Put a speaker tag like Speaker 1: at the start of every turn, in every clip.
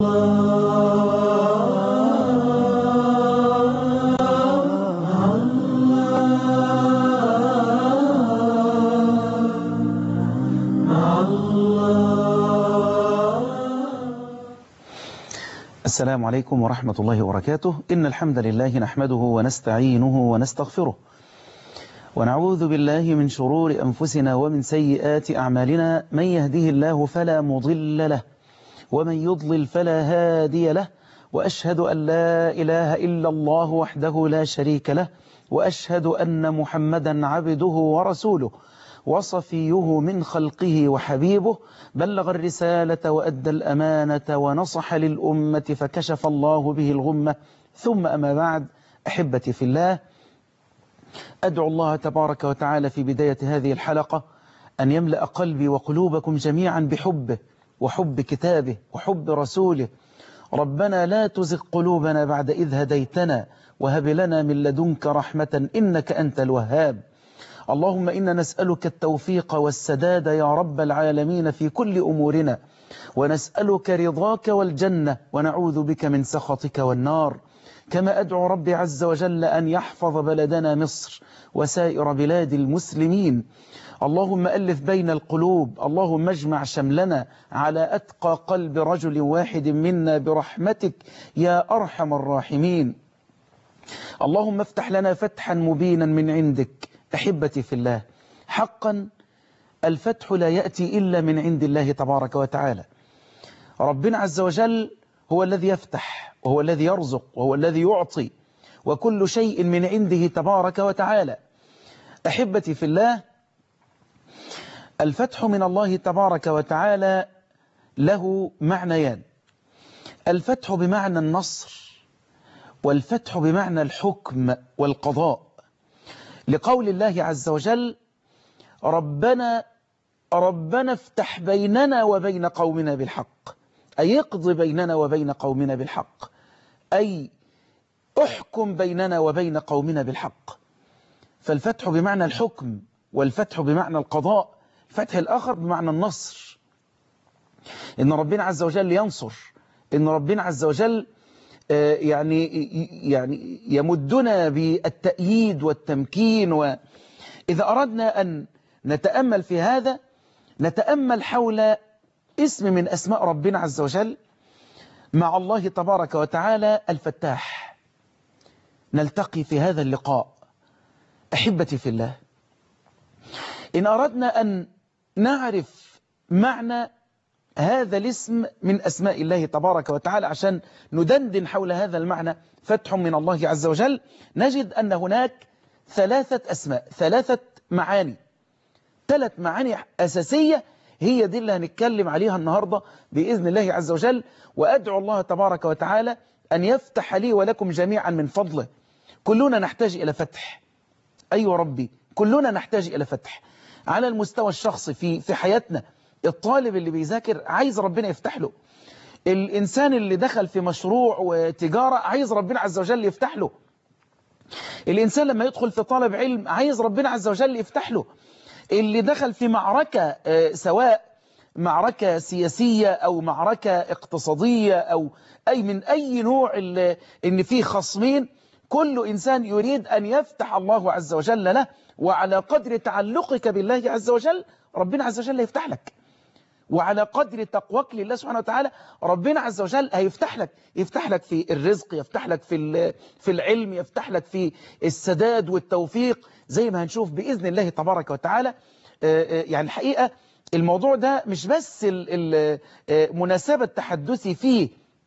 Speaker 1: السلام عليكم ورحمة الله وبركاته إن الحمد لله نحمده ونستعينه ونستغفره ونعوذ بالله من شرور أنفسنا ومن سيئات أعمالنا من يهده الله فلا مضل له ومن يضلل فلا هادي له وأشهد أن لا إله إلا الله وحده لا شريك له وأشهد أن محمدا عبده ورسوله وصفيه من خلقه وحبيبه بلغ الرسالة وأدى الأمانة ونصح للأمة فكشف الله به الغمة ثم أما بعد أحبتي في الله أدعو الله تبارك وتعالى في بداية هذه الحلقة أن يملأ قلبي وقلوبكم جميعا بحبه وحب كتابه وحب رسوله ربنا لا تزغ قلوبنا بعد إذ هديتنا وهب لنا من لدنك رحمة إنك أنت الوهاب اللهم إنا نسألك التوفيق والسداد يا رب العالمين في كل أمورنا ونسألك رضاك والجنة ونعوذ بك من سخطك والنار كما أدعو ربي عز وجل أن يحفظ بلدنا مصر وسائر بلاد المسلمين اللهم ألف بين القلوب اللهم اجمع شملنا على أتقى قلب رجل واحد منا برحمتك يا أرحم الراحمين اللهم افتح لنا فتحا مبينا من عندك أحبتي في الله حقا الفتح لا يأتي إلا من عند الله تبارك وتعالى ربنا عز وجل هو الذي يفتح وهو الذي يرزق وهو الذي يعطي وكل شيء من عنده تبارك وتعالى أحبتي في الله الفتح من الله تبارك وتعالى له معنيان الفتح بمعنى النصر والفتح بمعنى الحكم والقضاء لقول الله عز وجل ربنا ربنا افتح بيننا وبين قومنا بالحق أي اقض بيننا وبين قومنا بالحق أي احكم بيننا وبين قومنا بالحق فالفتح بمعنى الحكم والفتح بمعنى القضاء الفتح الآخر بمعنى النصر إن ربنا عز وجل ينصر إن ربنا عز وجل يعني يعني يمدنا بالتأييد والتمكين وإذا أردنا أن نتأمل في هذا نتأمل حول اسم من أسماء ربنا عز وجل مع الله تبارك وتعالى الفتاح نلتقي في هذا اللقاء أحبتي في الله إن أردنا أن نعرف معنى هذا الاسم من أسماء الله تبارك وتعالى عشان ندندن حول هذا المعنى فتح من الله عز وجل نجد أن هناك ثلاثة أسماء ثلاثة معاني ثلاث معاني أساسية هي دي اللي هنتكلم عليها النهاردة بإذن الله عز وجل وأدعو الله تبارك وتعالى أن يفتح لي ولكم جميعا من فضله كلنا نحتاج إلى فتح أيوة ربي كلنا نحتاج إلى فتح على المستوى الشخصي في في حياتنا الطالب اللي بيذاكر عايز ربنا يفتح له الإنسان اللي دخل في مشروع وتجارة عايز ربنا عز وجل يفتح له الإنسان لما يدخل في طالب علم عايز ربنا عز وجل يفتح له اللي دخل في معركة سواء معركة سياسية أو معركة اقتصادية أو أي من أي نوع إن فيه خصمين كل إنسان يريد أن يفتح الله عز وجل له وعلى قدر تعلقك بالله عز وجل ربنا عز وجل يفتح لك وعلى قدر تقواك لله سبحانه وتعالى ربنا عز وجل هيفتح لك يفتح لك في الرزق يفتح لك في في العلم يفتح لك في السداد والتوفيق زي ما هنشوف بإذن الله تبارك وتعالى يعني الحقيقة الموضوع ده مش بس مناسبة تحدثي فيه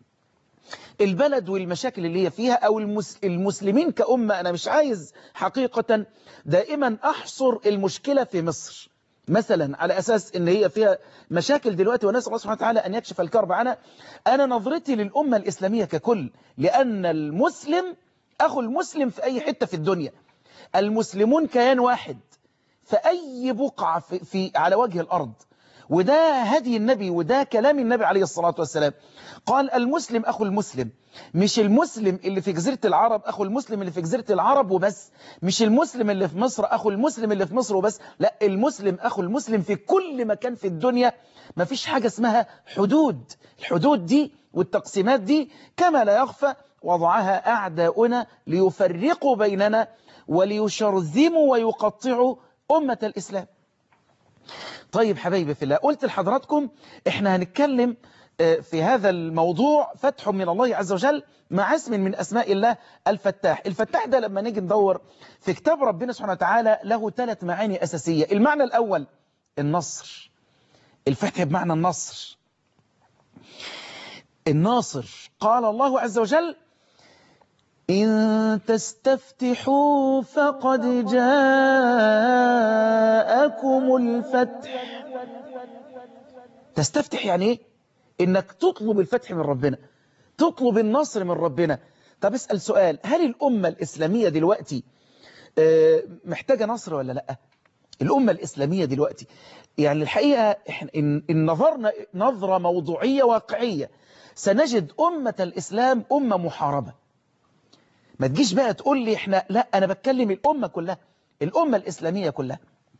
Speaker 1: البلد والمشاكل اللي هي فيها أو المسلمين كأمة أنا مش عايز حقيقة دائما أحصر المشكلة في مصر مثلا على أساس ان هي فيها مشاكل دلوقتي ونسأل الله سبحانه وتعالى أن يكشف الكرب عنها أنا نظرتي للأمة الإسلامية ككل لأن المسلم أخو المسلم في أي حتة في الدنيا المسلمون كيان واحد في أي بقعة في, في على وجه الأرض وده هدي النبي وده كلام النبي عليه الصلاة والسلام قال المسلم أخو المسلم مش المسلم اللي في جزيرة العرب أخو المسلم اللي في جزيرة العرب وبس مش المسلم اللي في مصر أخو المسلم اللي في مصر وبس لا المسلم أخو المسلم في كل مكان في الدنيا ما فيش حاجة اسمها حدود الحدود دي والتقسيمات دي كما لا يخفى وضعها أعداؤنا ليفرقوا بيننا وليشرذموا ويقطعوا أمة الإسلام طيب حبايبي في الله قلت لحضراتكم احنا هنتكلم في هذا الموضوع فتح من الله عز وجل مع اسم من أسماء الله الفتاح الفتاح ده لما نيجي ندور في كتاب ربنا سبحانه وتعالى له ثلاث معاني أساسية المعنى الأول النصر الفتح بمعنى النصر الناصر قال الله عز وجل إن تستفتحوا فقد جاءكم الفتح تستفتح يعني ايه انك تطلب الفتح من ربنا تطلب النصر من ربنا طب اسأل سؤال هل الأمة الإسلامية دلوقتي محتاجة نصر ولا لا الأمة الإسلامية دلوقتي يعني الحقيقة إن, إن نظرنا نظرة موضوعية واقعية سنجد أمة الإسلام أمة محاربة ما تجيش بقى تقول لي إحنا لا أنا بتكلم الأمة كلها الأمة الإسلامية كلها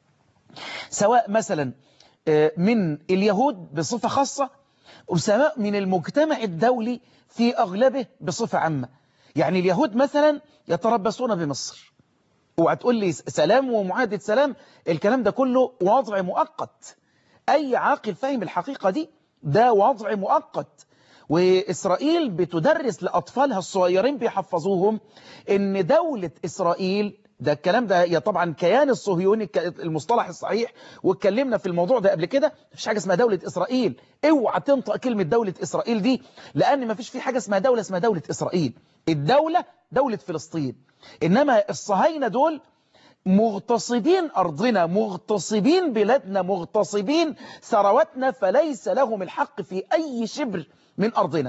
Speaker 1: سواء مثلا من اليهود بصفة خاصة وسواء من المجتمع الدولي في أغلبه بصفة عامة يعني اليهود مثلا يتربصون بمصر وهتقول لي سلام ومعاهدة سلام الكلام ده كله وضع مؤقت أي عاقل فاهم الحقيقة دي ده وضع مؤقت وإسرائيل بتدرس لأطفالها الصغيرين بيحفظوهم إن دولة إسرائيل ده الكلام ده يا طبعا كيان الصهيوني المصطلح الصحيح واتكلمنا في الموضوع ده قبل كده مفيش حاجة اسمها دولة إسرائيل اوعى تنطق كلمة دولة إسرائيل دي لأن مفيش في حاجة اسمها دولة اسمها دولة إسرائيل الدولة دولة فلسطين إنما الصهاينة دول مغتصبين أرضنا مغتصبين بلادنا مغتصبين ثروتنا فليس لهم الحق في أي شبر من أرضنا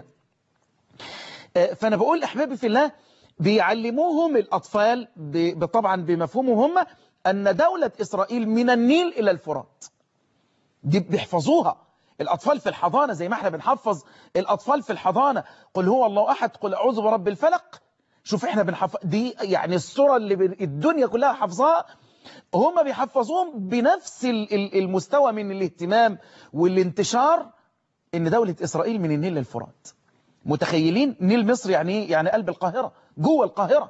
Speaker 1: فأنا بقول أحبابي في الله بيعلموهم الأطفال طبعا بمفهومهم هم أن دولة إسرائيل من النيل إلى الفرات دي بيحفظوها الأطفال في الحضانة زي ما احنا بنحفظ الأطفال في الحضانة قل هو الله أحد قل أعوذ برب الفلق شوف احنا بنحفظ دي يعني الصورة اللي الدنيا كلها حفظها هم بيحفظوهم بنفس المستوى من الاهتمام والانتشار ان دولة إسرائيل من النيل للفرات متخيلين نيل مصر يعني ايه يعني قلب القاهرة جوه القاهرة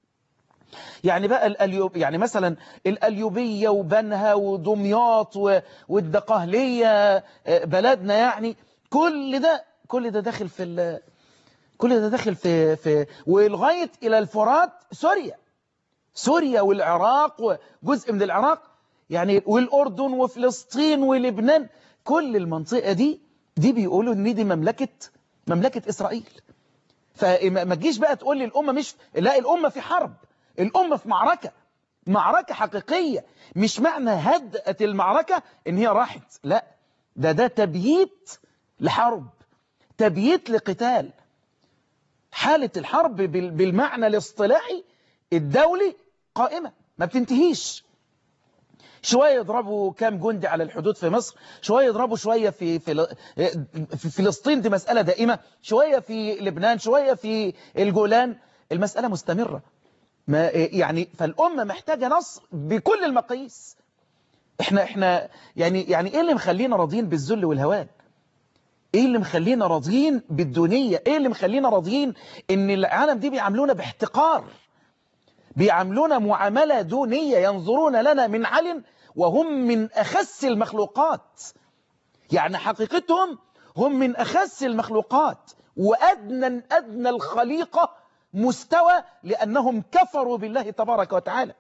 Speaker 1: يعني بقى الأليوب يعني مثلا الأليوبية وبنها ودمياط والدقهلية بلدنا يعني كل ده كل ده داخل في كل ده داخل في في ولغايه الى الفرات سوريا سوريا والعراق وجزء من العراق يعني والاردن وفلسطين ولبنان كل المنطقه دي دي بيقولوا ان دي مملكه مملكه اسرائيل فما تجيش بقى تقول لي الامه مش لا الامه في حرب الامه في معركه معركه حقيقيه مش معنى هدأة المعركه ان هي راحت لا ده ده تبييت لحرب تبييت لقتال حالة الحرب بالمعنى الاصطلاحي الدولي قائمة ما بتنتهيش شوية يضربوا كام جندي على الحدود في مصر شوية يضربوا شوية في, في, في فلسطين دي مسألة دائمة شوية في لبنان شوية في الجولان المسألة مستمرة ما يعني فالأمة محتاجة نصر بكل المقاييس احنا احنا يعني يعني ايه اللي مخلينا راضيين بالذل والهوان ايه اللي مخلينا راضيين بالدونية ايه اللي مخلينا راضيين ان العالم دي بيعاملونا باحتقار بيعاملونا معاملة دونية ينظرون لنا من علن وهم من أخس المخلوقات يعني حقيقتهم هم من أخس المخلوقات وأدنى أدنى الخليقة مستوى لأنهم كفروا بالله تبارك وتعالى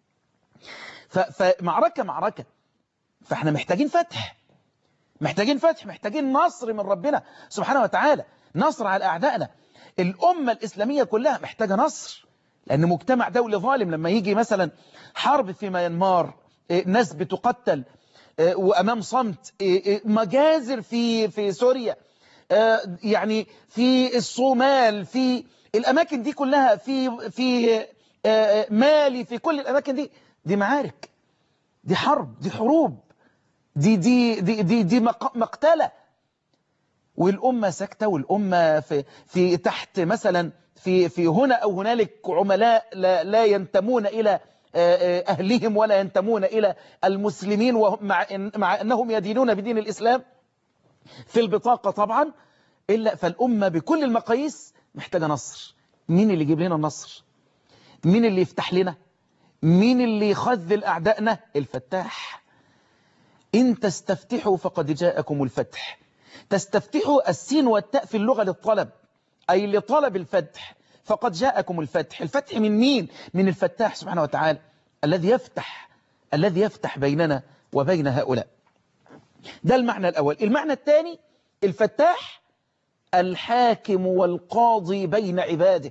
Speaker 1: فمعركة معركة فاحنا محتاجين فتح محتاجين فتح محتاجين نصر من ربنا سبحانه وتعالى نصر على أعدائنا الأمة الإسلامية كلها محتاجة نصر لأن مجتمع دولي ظالم لما يجي مثلا حرب في ميانمار ناس بتقتل وأمام صمت مجازر في في سوريا يعني في الصومال في الأماكن دي كلها في في مالي في كل الأماكن دي دي معارك دي حرب دي حروب دي دي دي دي, دي مقتلة والأمة ساكتة والأمة في في تحت مثلا في في هنا أو هنالك عملاء لا, لا ينتمون إلى أهلهم ولا ينتمون إلى المسلمين ومع مع أنهم يدينون بدين الإسلام في البطاقة طبعا إلا فالأمة بكل المقاييس محتاجة نصر مين اللي يجيب لنا النصر مين اللي يفتح لنا مين اللي يخذل أعدائنا الفتاح إن تستفتحوا فقد جاءكم الفتح تستفتحوا السين والتاء في اللغة للطلب أي لطلب الفتح فقد جاءكم الفتح الفتح من مين من الفتاح سبحانه وتعالى الذي يفتح الذي يفتح بيننا وبين هؤلاء ده المعنى الأول المعنى الثاني الفتاح الحاكم والقاضي بين عباده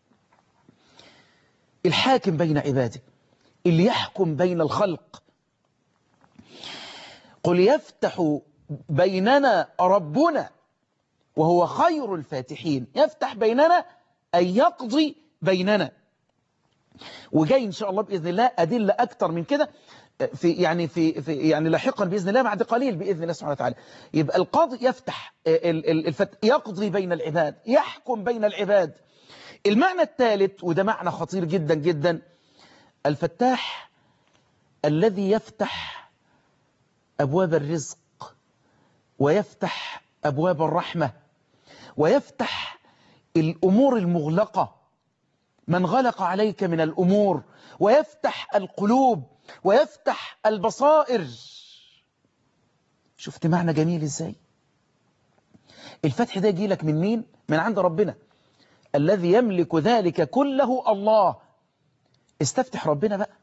Speaker 1: الحاكم بين عباده اللي يحكم بين الخلق قل يفتح بيننا ربنا وهو خير الفاتحين يفتح بيننا أن يقضي بيننا وجاي إن شاء الله بإذن الله أدلة أكتر من كده في يعني في, في يعني لاحقا بإذن الله بعد قليل بإذن الله سبحانه وتعالى يبقى القاضي يفتح الفت يقضي بين العباد يحكم بين العباد المعنى الثالث وده معنى خطير جدا جدا الفتاح الذي يفتح أبواب الرزق ويفتح أبواب الرحمة ويفتح الأمور المغلقة من غلق عليك من الأمور ويفتح القلوب ويفتح البصائر شفت معنى جميل ازاي الفتح ده يجي لك من مين من عند ربنا الذي يملك ذلك كله الله استفتح ربنا بقى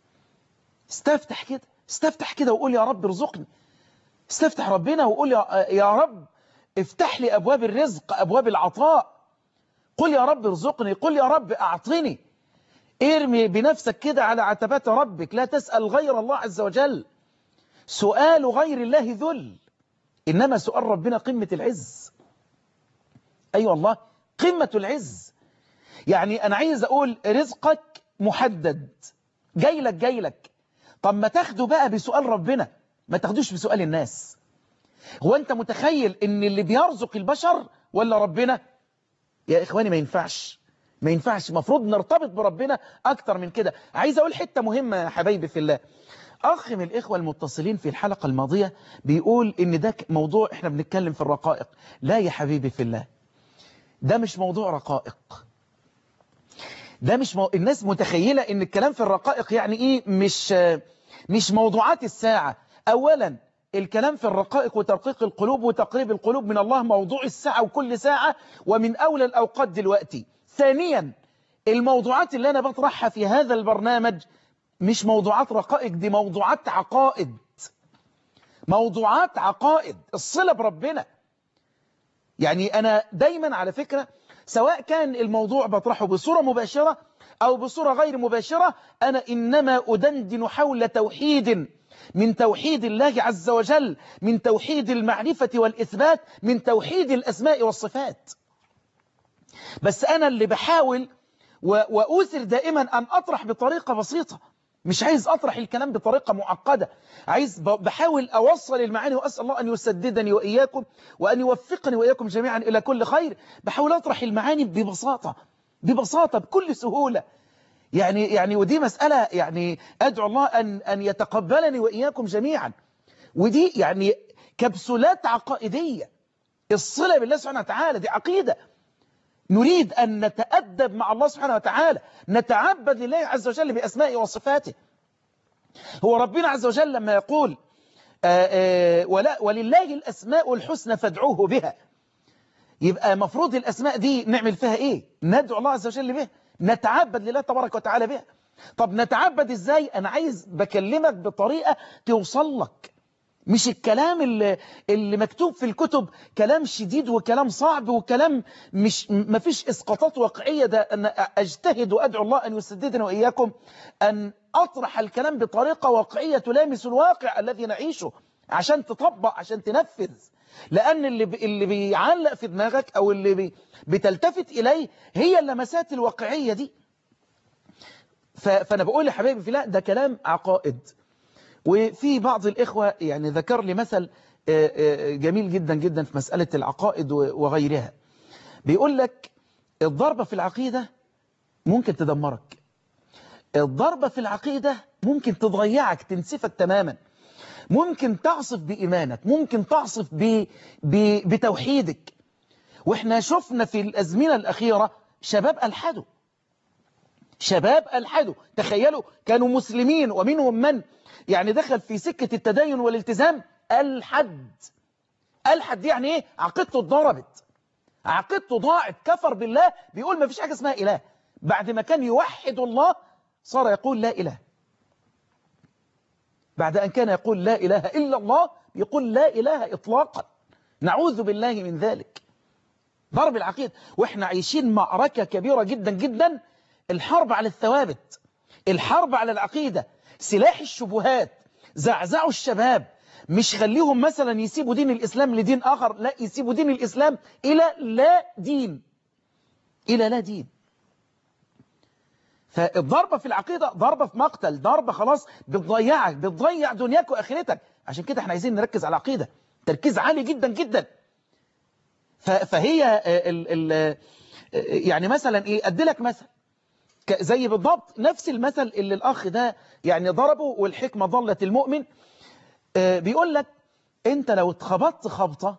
Speaker 1: استفتح كده استفتح كده وقول يا رب ارزقني استفتح ربنا وقول يا, يا رب افتح لي أبواب الرزق أبواب العطاء قل يا رب ارزقني قل يا رب أعطني ارمي بنفسك كده على عتبات ربك لا تسأل غير الله عز وجل سؤال غير الله ذل إنما سؤال ربنا قمة العز أي أيوة والله قمة العز يعني أنا عايز أقول رزقك محدد جاي لك جاي لك طب ما تاخده بقى بسؤال ربنا ما تاخدوش بسؤال الناس هو أنت متخيل إن اللي بيرزق البشر ولا ربنا يا إخواني ما ينفعش ما ينفعش المفروض نرتبط بربنا أكتر من كده عايز أقول حتة مهمة يا حبايبي في الله أخ من الإخوة المتصلين في الحلقة الماضية بيقول إن ده موضوع إحنا بنتكلم في الرقائق لا يا حبيبي في الله ده مش موضوع رقائق ده مش مو... الناس متخيلة إن الكلام في الرقائق يعني إيه مش مش موضوعات الساعة أولا الكلام في الرقائق وترقيق القلوب وتقريب القلوب من الله موضوع الساعة وكل ساعة ومن أولى الأوقات دلوقتي ثانيا الموضوعات اللي أنا بطرحها في هذا البرنامج مش موضوعات رقائق دي موضوعات عقائد موضوعات عقائد الصلة بربنا يعني أنا دايما على فكرة سواء كان الموضوع بطرحه بصورة مباشرة أو بصورة غير مباشرة أنا إنما أدندن حول توحيد من توحيد الله عز وجل من توحيد المعرفة والإثبات من توحيد الأسماء والصفات بس أنا اللي بحاول وأوثر دائما أن أطرح بطريقة بسيطة مش عايز أطرح الكلام بطريقة معقدة عايز بحاول أوصل المعاني وأسأل الله أن يسددني وإياكم وأن يوفقني وإياكم جميعا إلى كل خير بحاول أطرح المعاني ببساطة ببساطة بكل سهولة يعني يعني ودي مسألة يعني أدعو الله أن أن يتقبلني وإياكم جميعا ودي يعني كبسولات عقائدية الصلة بالله سبحانه وتعالى دي عقيدة نريد أن نتأدب مع الله سبحانه وتعالى نتعبد لله عز وجل بأسمائه وصفاته هو ربنا عز وجل لما يقول آآ آآ ولا ولله الأسماء الحسنى فادعوه بها يبقى مفروض الأسماء دي نعمل فيها إيه ندعو الله عز وجل بها نتعبد لله تبارك وتعالى بها طب نتعبد إزاي أنا عايز بكلمك بطريقة توصل لك مش الكلام اللي, اللي مكتوب في الكتب كلام شديد وكلام صعب وكلام مش ما فيش اسقاطات واقعية ده أن أجتهد وأدعو الله أن يسددنا وإياكم أن أطرح الكلام بطريقة واقعية تلامس الواقع الذي نعيشه عشان تطبق عشان تنفذ لأن اللي بي اللي بيعلق في دماغك أو اللي بي بتلتفت إليه هي اللمسات الواقعية دي فأنا بقول يا حبايبي في لا ده كلام عقائد وفي بعض الإخوة يعني ذكر لي مثل جميل جدا جدا في مسألة العقائد وغيرها بيقول لك الضربة في العقيدة ممكن تدمرك الضربة في العقيدة ممكن تضيعك تنسفك تماما ممكن تعصف بإيمانك ممكن تعصف ب... ب... بتوحيدك واحنا شفنا في الأزمنة الأخيرة شباب ألحدوا شباب ألحدوا تخيلوا كانوا مسلمين ومنهم من يعني دخل في سكة التدين والالتزام ألحد ألحد دي يعني إيه عقيدته اتضربت عقيدته ضاعت كفر بالله بيقول ما فيش حاجة اسمها إله بعد ما كان يوحد الله صار يقول لا إله بعد أن كان يقول لا إله إلا الله يقول لا إله إطلاقا نعوذ بالله من ذلك ضرب العقيدة وإحنا عايشين معركة كبيرة جدا جدا الحرب على الثوابت الحرب على العقيدة سلاح الشبهات زعزعوا الشباب مش خليهم مثلا يسيبوا دين الإسلام لدين آخر لا يسيبوا دين الإسلام إلى لا دين إلى لا دين فالضربة في العقيدة ضربة في مقتل ضربة خلاص بتضيعك بتضيع دنياك وآخرتك عشان كده احنا عايزين نركز على العقيدة تركيز عالي جدا جدا فهي ال ال يعني مثلا ايه ادي لك مثل زي بالضبط نفس المثل اللي الأخ ده يعني ضربه والحكمة ضلت المؤمن بيقول لك انت لو اتخبطت خبطة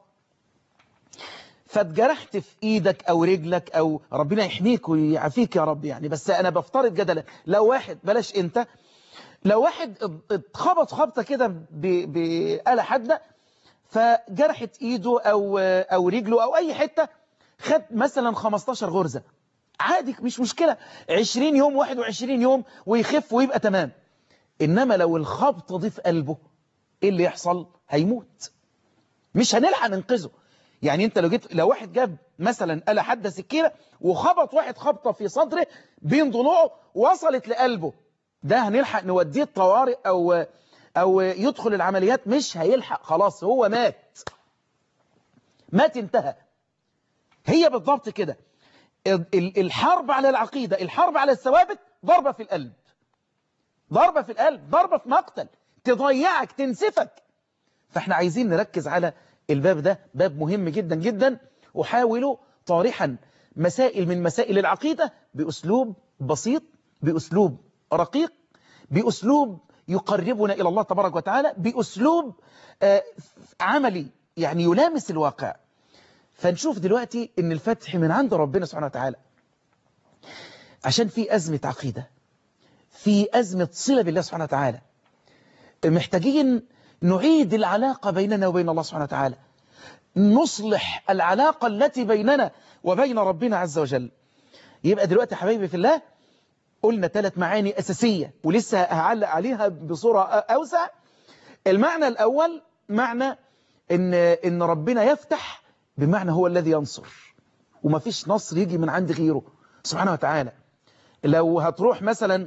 Speaker 1: فاتجرحت في ايدك او رجلك او ربنا يحميك ويعافيك يا رب يعني بس انا بفترض جدلا لو واحد بلاش انت لو واحد اتخبط خبطة كده بآلة حادة فجرحت ايده او او رجله او اي حتة خد مثلا 15 غرزة عادي مش مشكلة 20 يوم 21 يوم ويخف ويبقى تمام إنما لو الخبطة دي في قلبه إيه اللي يحصل هيموت مش هنلحق ننقذه يعني انت لو جيت لو واحد جاب مثلا آلة حادة سكينة وخبط واحد خبطة في صدره بين ضلوعه وصلت لقلبه ده هنلحق نوديه الطوارئ أو أو يدخل العمليات مش هيلحق خلاص هو مات مات انتهى هي بالضبط كده الحرب على العقيدة الحرب على الثوابت ضربة في القلب ضربة في القلب ضربة في مقتل تضيعك تنسفك فاحنا عايزين نركز على الباب ده باب مهم جدا جدا وحاولوا طارحا مسائل من مسائل العقيدة بأسلوب بسيط بأسلوب رقيق بأسلوب يقربنا إلى الله تبارك وتعالى بأسلوب عملي يعني يلامس الواقع فنشوف دلوقتي ان الفتح من عند ربنا سبحانه وتعالى عشان في أزمة عقيدة في أزمة صلة بالله سبحانه وتعالى محتاجين نعيد العلاقة بيننا وبين الله سبحانه وتعالى نصلح العلاقة التي بيننا وبين ربنا عز وجل يبقى دلوقتي حبايبي في الله قلنا ثلاث معاني أساسية ولسه هعلق عليها بصورة أوسع المعنى الأول معنى إن, إن ربنا يفتح بمعنى هو الذي ينصر وما فيش نصر يجي من عند غيره سبحانه وتعالى لو هتروح مثلا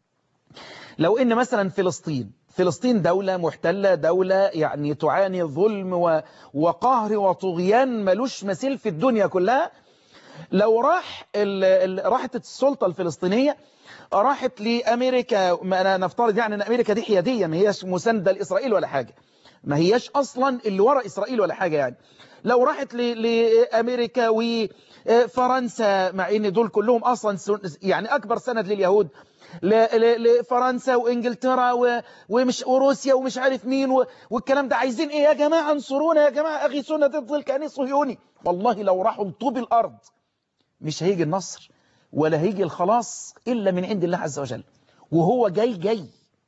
Speaker 1: لو إن مثلا فلسطين فلسطين دولة محتلة دولة يعني تعاني ظلم وقهر وطغيان ملوش مثيل في الدنيا كلها لو راح ال ال راحت السلطة الفلسطينية راحت لأمريكا ما أنا نفترض يعني أن أمريكا دي حيادية ما هياش مساندة لإسرائيل ولا حاجة ما هياش أصلا اللي ورا إسرائيل ولا حاجة يعني لو راحت لأمريكا وفرنسا مع ان دول كلهم أصلا يعني أكبر سند لليهود لفرنسا وإنجلترا ومش وروسيا ومش عارف مين والكلام ده عايزين إيه يا جماعة انصرونا يا جماعة أغيثونا ضد الكيان الصهيوني والله لو راحوا لطوب الأرض مش هيجي النصر ولا هيجي الخلاص إلا من عند الله عز وجل وهو جاي جاي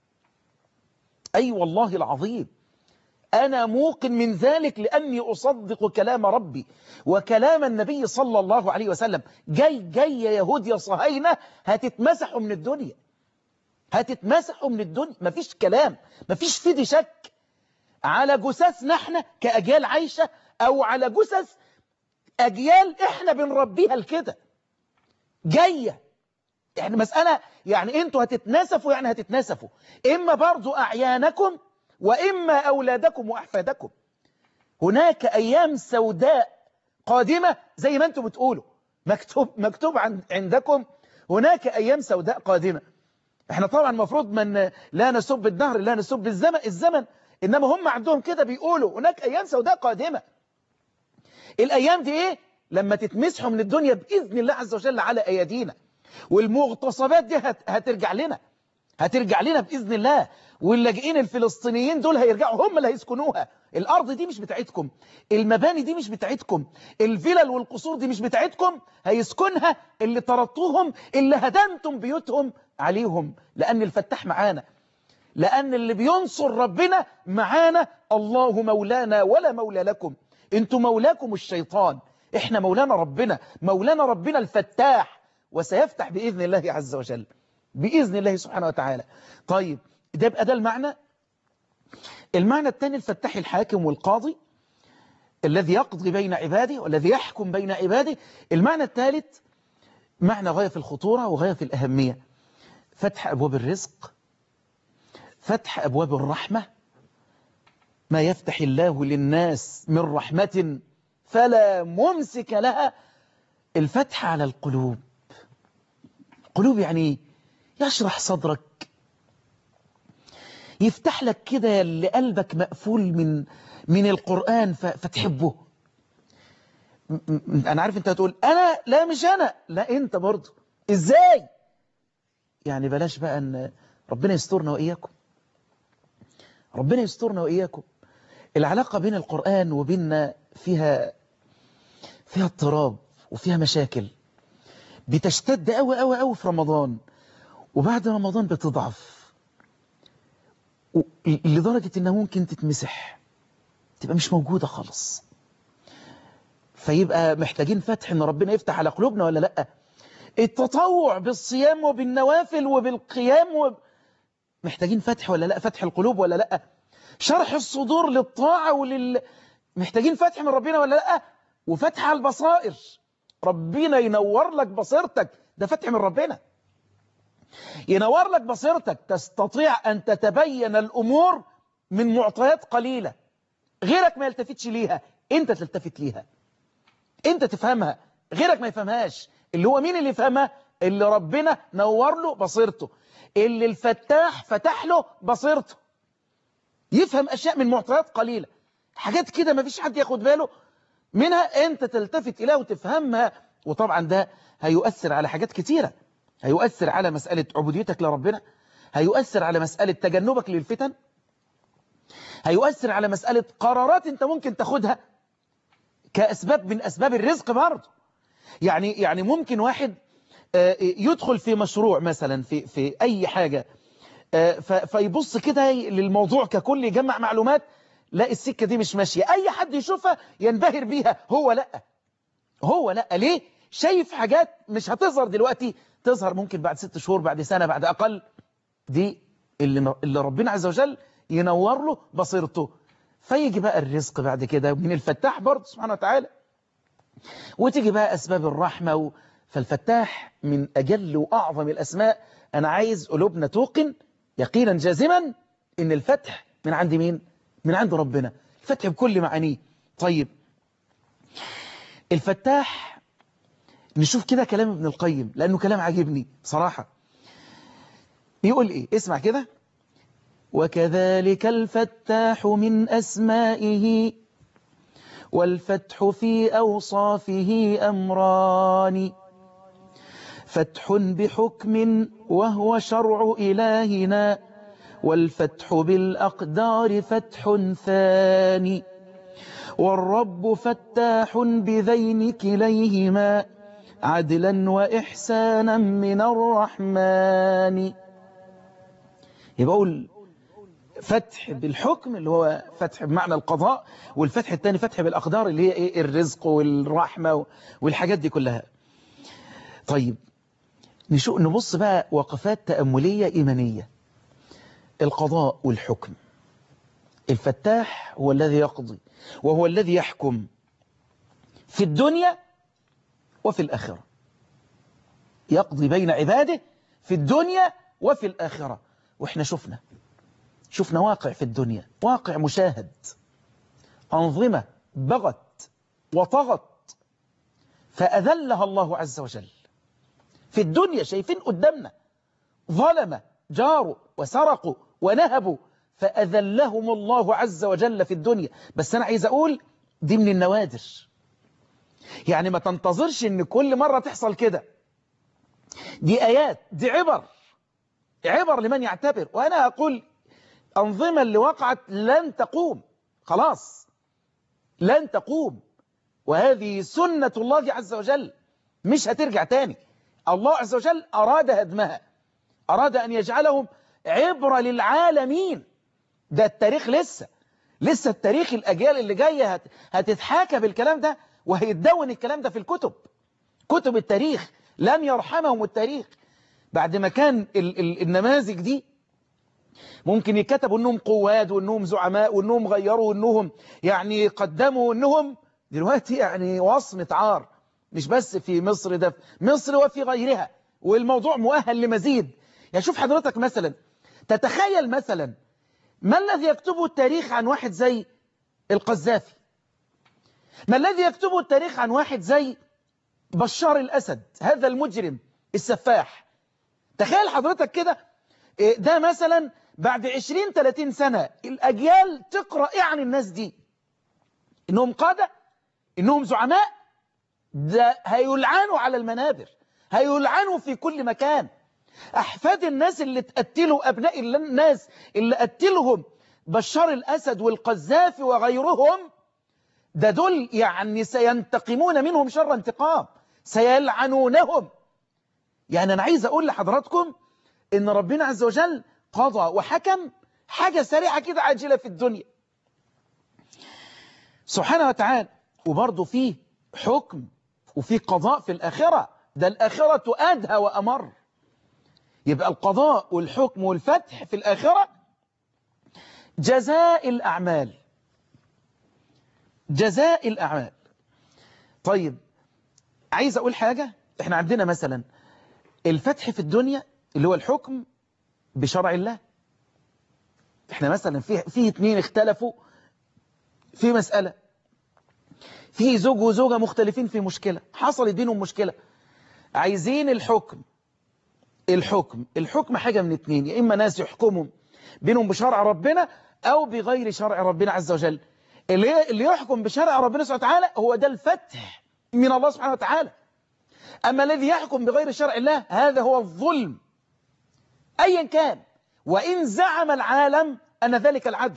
Speaker 1: أي أيوة والله العظيم أنا موقن من ذلك لأني أصدق كلام ربي وكلام النبي صلى الله عليه وسلم جاي جاي يا يهود يا صهاينة هتتمسحوا من الدنيا هتتمسحوا من الدنيا مفيش كلام مفيش فيه شك على جثثنا احنا كأجيال عايشة أو على جثث أجيال احنا بنربيها لكده جاية يعني مسألة يعني انتوا هتتناسفوا يعني هتتناسفوا إما برضو أعيانكم وإما أولادكم وأحفادكم هناك أيام سوداء قادمة زي ما أنتم بتقولوا مكتوب, مكتوب عندكم هناك أيام سوداء قادمة احنا طبعا المفروض من لا نسب الدهر لا نسب الزمن الزمن إنما هم عندهم كده بيقولوا هناك أيام سوداء قادمة الأيام دي إيه لما تتمسحوا من الدنيا بإذن الله عز وجل على أيدينا والمغتصبات دي هت هترجع لنا هترجع لنا بإذن الله واللاجئين الفلسطينيين دول هيرجعوا هم اللي هيسكنوها الأرض دي مش بتاعتكم المباني دي مش بتاعتكم الفلل والقصور دي مش بتاعتكم هيسكنها اللي طردتوهم اللي هدمتم بيوتهم عليهم لأن الفتاح معانا لأن اللي بينصر ربنا معانا الله مولانا ولا مولى لكم انتوا مولاكم الشيطان احنا مولانا ربنا مولانا ربنا الفتاح وسيفتح بإذن الله عز وجل بإذن الله سبحانه وتعالى طيب ده يبقى ده المعنى المعنى الثاني الفتاح الحاكم والقاضي الذي يقضي بين عباده والذي يحكم بين عباده المعنى الثالث معنى غاية في الخطورة وغاية في الأهمية فتح أبواب الرزق فتح أبواب الرحمة ما يفتح الله للناس من رحمة فلا ممسك لها الفتح على القلوب قلوب يعني يشرح صدرك يفتح لك كده اللي قلبك مقفول من من القرآن فتحبه أنا عارف أنت هتقول أنا لا مش أنا لا أنت برضه إزاي يعني بلاش بقى أن ربنا يسترنا وإياكم ربنا يسترنا وإياكم العلاقة بين القرآن وبيننا فيها فيها اضطراب وفيها مشاكل بتشتد قوي قوي قوي في رمضان وبعد رمضان بتضعف لدرجة انها ممكن تتمسح تبقى مش موجودة خالص فيبقى محتاجين فتح ان ربنا يفتح على قلوبنا ولا لا التطوع بالصيام وبالنوافل وبالقيام وب... محتاجين فتح ولا لا فتح القلوب ولا لا شرح الصدور للطاعة ولل محتاجين فتح من ربنا ولا لا وفتح على البصائر ربنا ينور لك بصيرتك ده فتح من ربنا ينور لك بصيرتك تستطيع أن تتبين الأمور من معطيات قليلة غيرك ما يلتفتش ليها انت تلتفت ليها انت تفهمها غيرك ما يفهمهاش اللي هو مين اللي يفهمها اللي ربنا نور له بصيرته اللي الفتاح فتح له بصيرته يفهم أشياء من معطيات قليلة حاجات كده ما فيش حد ياخد باله منها انت تلتفت إليها وتفهمها وطبعا ده هيؤثر على حاجات كتيرة هيؤثر على مسألة عبوديتك لربنا هيؤثر على مسألة تجنبك للفتن هيؤثر على مسألة قرارات انت ممكن تاخدها كأسباب من أسباب الرزق برضه يعني يعني ممكن واحد يدخل في مشروع مثلا في في أي حاجة فيبص كده للموضوع ككل يجمع معلومات لا السكة دي مش ماشية أي حد يشوفها ينبهر بيها هو لا هو لا ليه شايف حاجات مش هتظهر دلوقتي تظهر ممكن بعد ست شهور بعد سنة بعد أقل دي اللي, اللي ربنا عز وجل ينور له بصيرته فيجي بقى الرزق بعد كده من الفتاح برضه سبحانه وتعالى وتيجي بقى أسباب الرحمة و... فالفتاح من أجل وأعظم الأسماء أنا عايز قلوبنا توقن يقينا جازما إن الفتح من عند مين؟ من عند ربنا الفتح بكل معانيه طيب الفتاح نشوف كده كلام ابن القيم لأنه كلام عجبني صراحة يقول إيه اسمع كده وكذلك الفتاح من أسمائه والفتح في أوصافه أمران فتح بحكم وهو شرع إلهنا والفتح بالأقدار فتح ثاني والرب فتاح بذين كليهما عدلا وإحسانا من الرحمن يبقى أقول فتح بالحكم اللي هو فتح بمعنى القضاء والفتح الثاني فتح بالأقدار اللي هي إيه الرزق والرحمة والحاجات دي كلها طيب نشوف نبص بقى وقفات تأملية إيمانية القضاء والحكم الفتاح هو الذي يقضي وهو الذي يحكم في الدنيا وفي الآخرة يقضي بين عباده في الدنيا وفي الآخرة وإحنا شفنا شفنا واقع في الدنيا واقع مشاهد أنظمة بغت وطغت فأذلها الله عز وجل في الدنيا شايفين قدامنا ظلم جاروا وسرقوا ونهبوا فأذلهم الله عز وجل في الدنيا بس أنا عايز أقول دي من النوادر يعني ما تنتظرش ان كل مرة تحصل كده دي آيات دي عبر عبر لمن يعتبر وأنا أقول أنظمة اللي وقعت لن تقوم خلاص لن تقوم وهذه سنة الله عز وجل مش هترجع تاني الله عز وجل أراد هدمها أراد أن يجعلهم عبرة للعالمين ده التاريخ لسه لسه التاريخ الأجيال اللي جاية هت... هتتحاكى بالكلام ده وهيتدون الكلام ده في الكتب كتب التاريخ لن يرحمهم التاريخ بعد ما كان ال... ال... النماذج دي ممكن يكتبوا انهم قواد وانهم زعماء وانهم غيروا وانهم يعني قدموا وانهم دلوقتي يعني وصمة عار مش بس في مصر ده في مصر وفي غيرها والموضوع مؤهل لمزيد يعني شوف حضرتك مثلا تتخيل مثلا ما الذي يكتبه التاريخ عن واحد زي القذافي ما الذي يكتبه التاريخ عن واحد زي بشار الأسد هذا المجرم السفاح تخيل حضرتك كده ده مثلا بعد 20-30 سنة الأجيال تقرأ إيه عن الناس دي إنهم قادة إنهم زعماء ده هيلعنوا على المنابر هيلعنوا في كل مكان أحفاد الناس اللي تقتلوا أبناء الناس اللي قتلهم بشار الأسد والقذافي وغيرهم ده دول يعني سينتقمون منهم شر انتقام سيلعنونهم يعني أنا عايز أقول لحضراتكم إن ربنا عز وجل قضى وحكم حاجة سريعة كده عاجلة في الدنيا سبحانه وتعالى وبرضه فيه حكم وفيه قضاء في الآخرة ده الآخرة أدهى وأمر يبقى القضاء والحكم والفتح في الآخرة جزاء الأعمال جزاء الأعمال طيب عايز أقول حاجة احنا عندنا مثلا الفتح في الدنيا اللي هو الحكم بشرع الله احنا مثلا في في اتنين اختلفوا في مسألة في زوج وزوجة مختلفين في مشكلة حصلت بينهم مشكلة عايزين الحكم الحكم الحكم حاجة من اتنين يا إما ناس يحكموا بينهم بشرع ربنا أو بغير شرع ربنا عز وجل اللي, اللي يحكم بشرع ربنا سبحانه وتعالى هو ده الفتح من الله سبحانه وتعالى أما الذي يحكم بغير شرع الله هذا هو الظلم أيا كان وإن زعم العالم أن ذلك العدل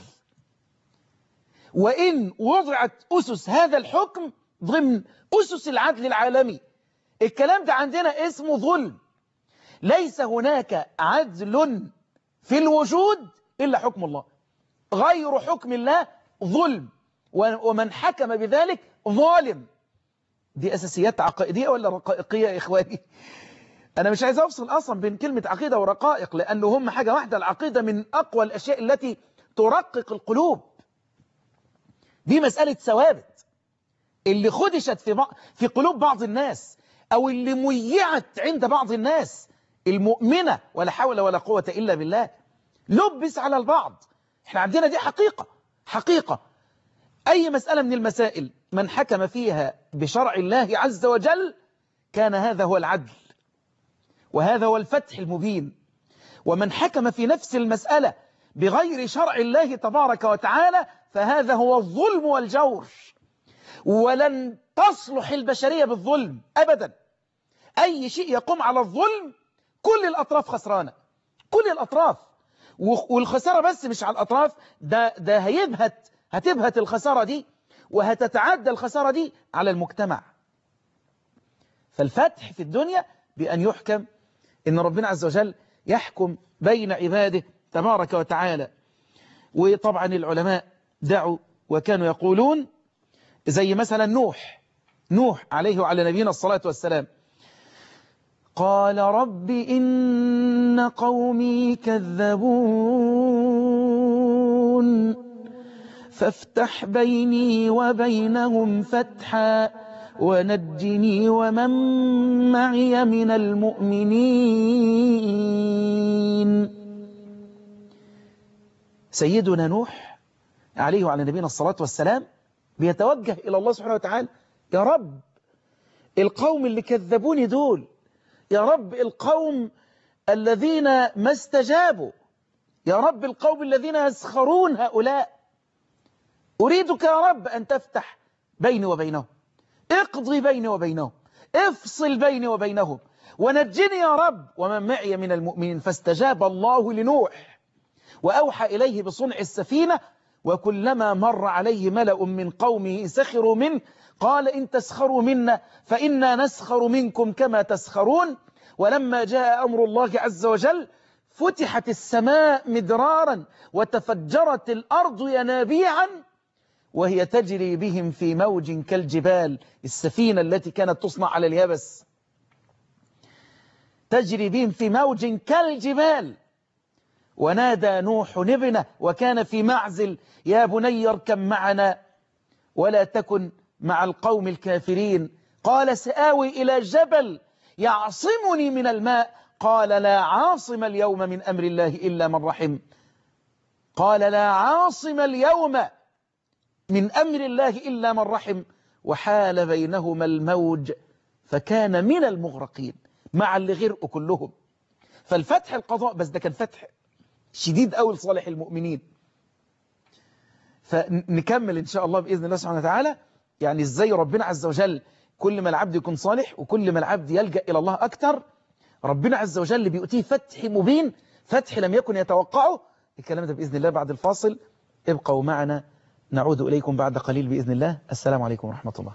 Speaker 1: وإن وضعت أسس هذا الحكم ضمن أسس العدل العالمي الكلام ده عندنا اسمه ظلم ليس هناك عدل في الوجود إلا حكم الله غير حكم الله ظلم ومن حكم بذلك ظالم دي أساسيات عقائدية ولا رقائقية يا إخواني أنا مش عايز أفصل أصلا بين كلمة عقيدة ورقائق لأنه هم حاجة واحدة العقيدة من أقوى الأشياء التي ترقق القلوب دي مسألة ثوابت اللي خدشت في, في قلوب بعض الناس أو اللي ميعت عند بعض الناس المؤمنة ولا حول ولا قوة إلا بالله لبس على البعض احنا عندنا دي حقيقة حقيقة أي مسألة من المسائل من حكم فيها بشرع الله عز وجل كان هذا هو العدل وهذا هو الفتح المبين ومن حكم في نفس المسألة بغير شرع الله تبارك وتعالى فهذا هو الظلم والجور ولن تصلح البشرية بالظلم أبدا أي شيء يقوم على الظلم كل الأطراف خسرانة كل الأطراف والخسارة بس مش على الأطراف ده, ده هيبهت هتبهت الخسارة دي وهتتعدى الخسارة دي على المجتمع فالفتح في الدنيا بأن يحكم إن ربنا عز وجل يحكم بين عباده تبارك وتعالى وطبعا العلماء دعوا وكانوا يقولون زي مثلا نوح نوح عليه وعلى نبينا الصلاة والسلام قال رب إن قومي كذبون فافتح بيني وبينهم فتحا ونجني ومن معي من المؤمنين سيدنا نوح عليه وعلى نبينا الصلاة والسلام بيتوجه إلى الله سبحانه وتعالى يا رب القوم اللي كذبوني دول يا رب القوم الذين ما استجابوا يا رب القوم الذين يسخرون هؤلاء أريدك يا رب أن تفتح بيني وبينهم اقضي بيني وبينهم افصل بيني وبينهم ونجني يا رب ومن معي من المؤمنين فاستجاب الله لنوح وأوحى إليه بصنع السفينة وكلما مر عليه ملأ من قومه سخروا منه قال إن تسخروا منا فإنا نسخر منكم كما تسخرون ولما جاء أمر الله عز وجل فتحت السماء مدرارا وتفجرت الأرض ينابيعا وهي تجري بهم في موج كالجبال السفينة التي كانت تصنع على اليبس تجري بهم في موج كالجبال ونادى نوح ابنه وكان في معزل يا بني اركب معنا ولا تكن مع القوم الكافرين قال سآوي إلى جبل يعصمني من الماء قال لا عاصم اليوم من أمر الله إلا من رحم قال لا عاصم اليوم من أمر الله إلا من رحم وحال بينهما الموج فكان من المغرقين مع اللي غرقوا كلهم فالفتح القضاء بس ده كان فتح شديد قوي لصالح المؤمنين فنكمل إن شاء الله بإذن الله سبحانه وتعالى يعني إزاي ربنا عز وجل كل ما العبد يكون صالح وكل ما العبد يلجأ إلى الله أكتر ربنا عز وجل بيؤتيه فتح مبين فتح لم يكن يتوقعه الكلام ده بإذن الله بعد الفاصل ابقوا معنا نعود إليكم بعد قليل بإذن الله السلام عليكم ورحمة الله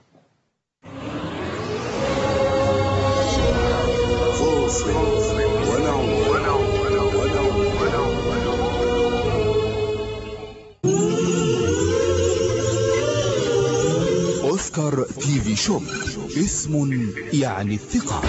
Speaker 2: أوسكار تي في شوب اسم يعني الثقة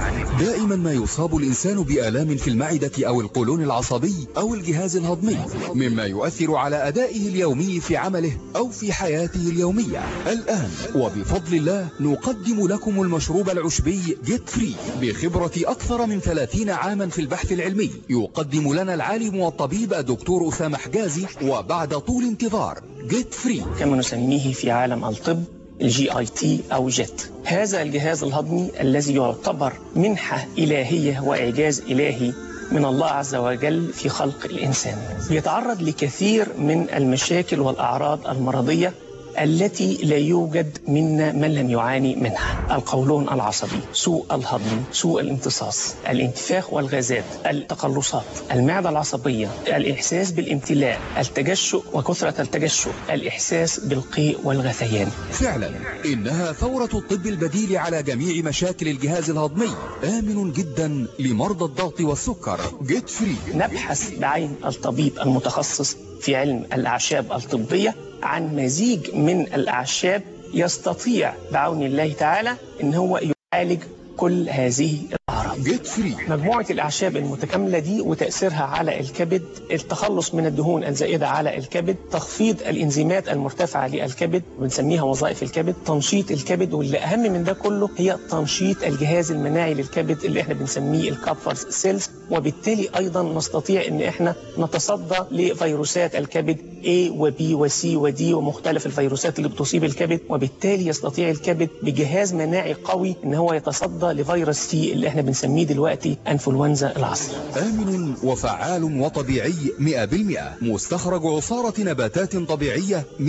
Speaker 2: دائما ما يصاب الإنسان بآلام في المعدة أو القولون العصبي أو الجهاز الهضمي مما يؤثر على أدائه اليومي في عمله أو في حياته اليومية الآن وبفضل الله نقدم لكم المشروب العشبي جيت فري بخبرة أكثر من 30 عاما في البحث العلمي يقدم لنا العالم والطبيب الدكتور أسامة حجازي وبعد طول انتظار جيت فري
Speaker 3: كما نسميه في عالم الطب الجي اي تي او جيت هذا الجهاز الهضمي الذي يعتبر منحة إلهية وإعجاز إلهي من الله عز وجل في خلق الإنسان يتعرض لكثير من المشاكل والأعراض المرضية التي لا يوجد منا من لم يعاني منها القولون العصبي سوء الهضم سوء الامتصاص الانتفاخ والغازات التقلصات المعدة العصبية الإحساس بالامتلاء التجشؤ وكثرة التجشؤ الإحساس بالقيء والغثيان
Speaker 2: فعلا إنها ثورة الطب البديل على جميع مشاكل الجهاز الهضمي آمن جدا لمرضى الضغط والسكر جيت فري
Speaker 3: نبحث بعين الطبيب المتخصص في علم الأعشاب الطبية عن مزيج من الأعشاب يستطيع بعون الله تعالى ان هو يعالج كل هذه الأعراض
Speaker 2: جيت فري
Speaker 3: مجموعة الأعشاب المتكاملة دي وتأثيرها على الكبد التخلص من الدهون الزائدة على الكبد تخفيض الإنزيمات المرتفعة للكبد بنسميها وظائف الكبد تنشيط الكبد واللي أهم من ده كله هي تنشيط الجهاز المناعي للكبد اللي احنا بنسميه الكابفر سيلز وبالتالي أيضا نستطيع أن احنا نتصدى لفيروسات الكبد A و B و C و D ومختلف الفيروسات اللي بتصيب الكبد وبالتالي يستطيع الكبد بجهاز مناعي قوي ان هو يتصدى لفيروس سي اللي احنا بنسميه دلوقتي انفلونزا العصر
Speaker 2: آمن وفعال وطبيعي 100% مستخرج عصارة نباتات طبيعية 100%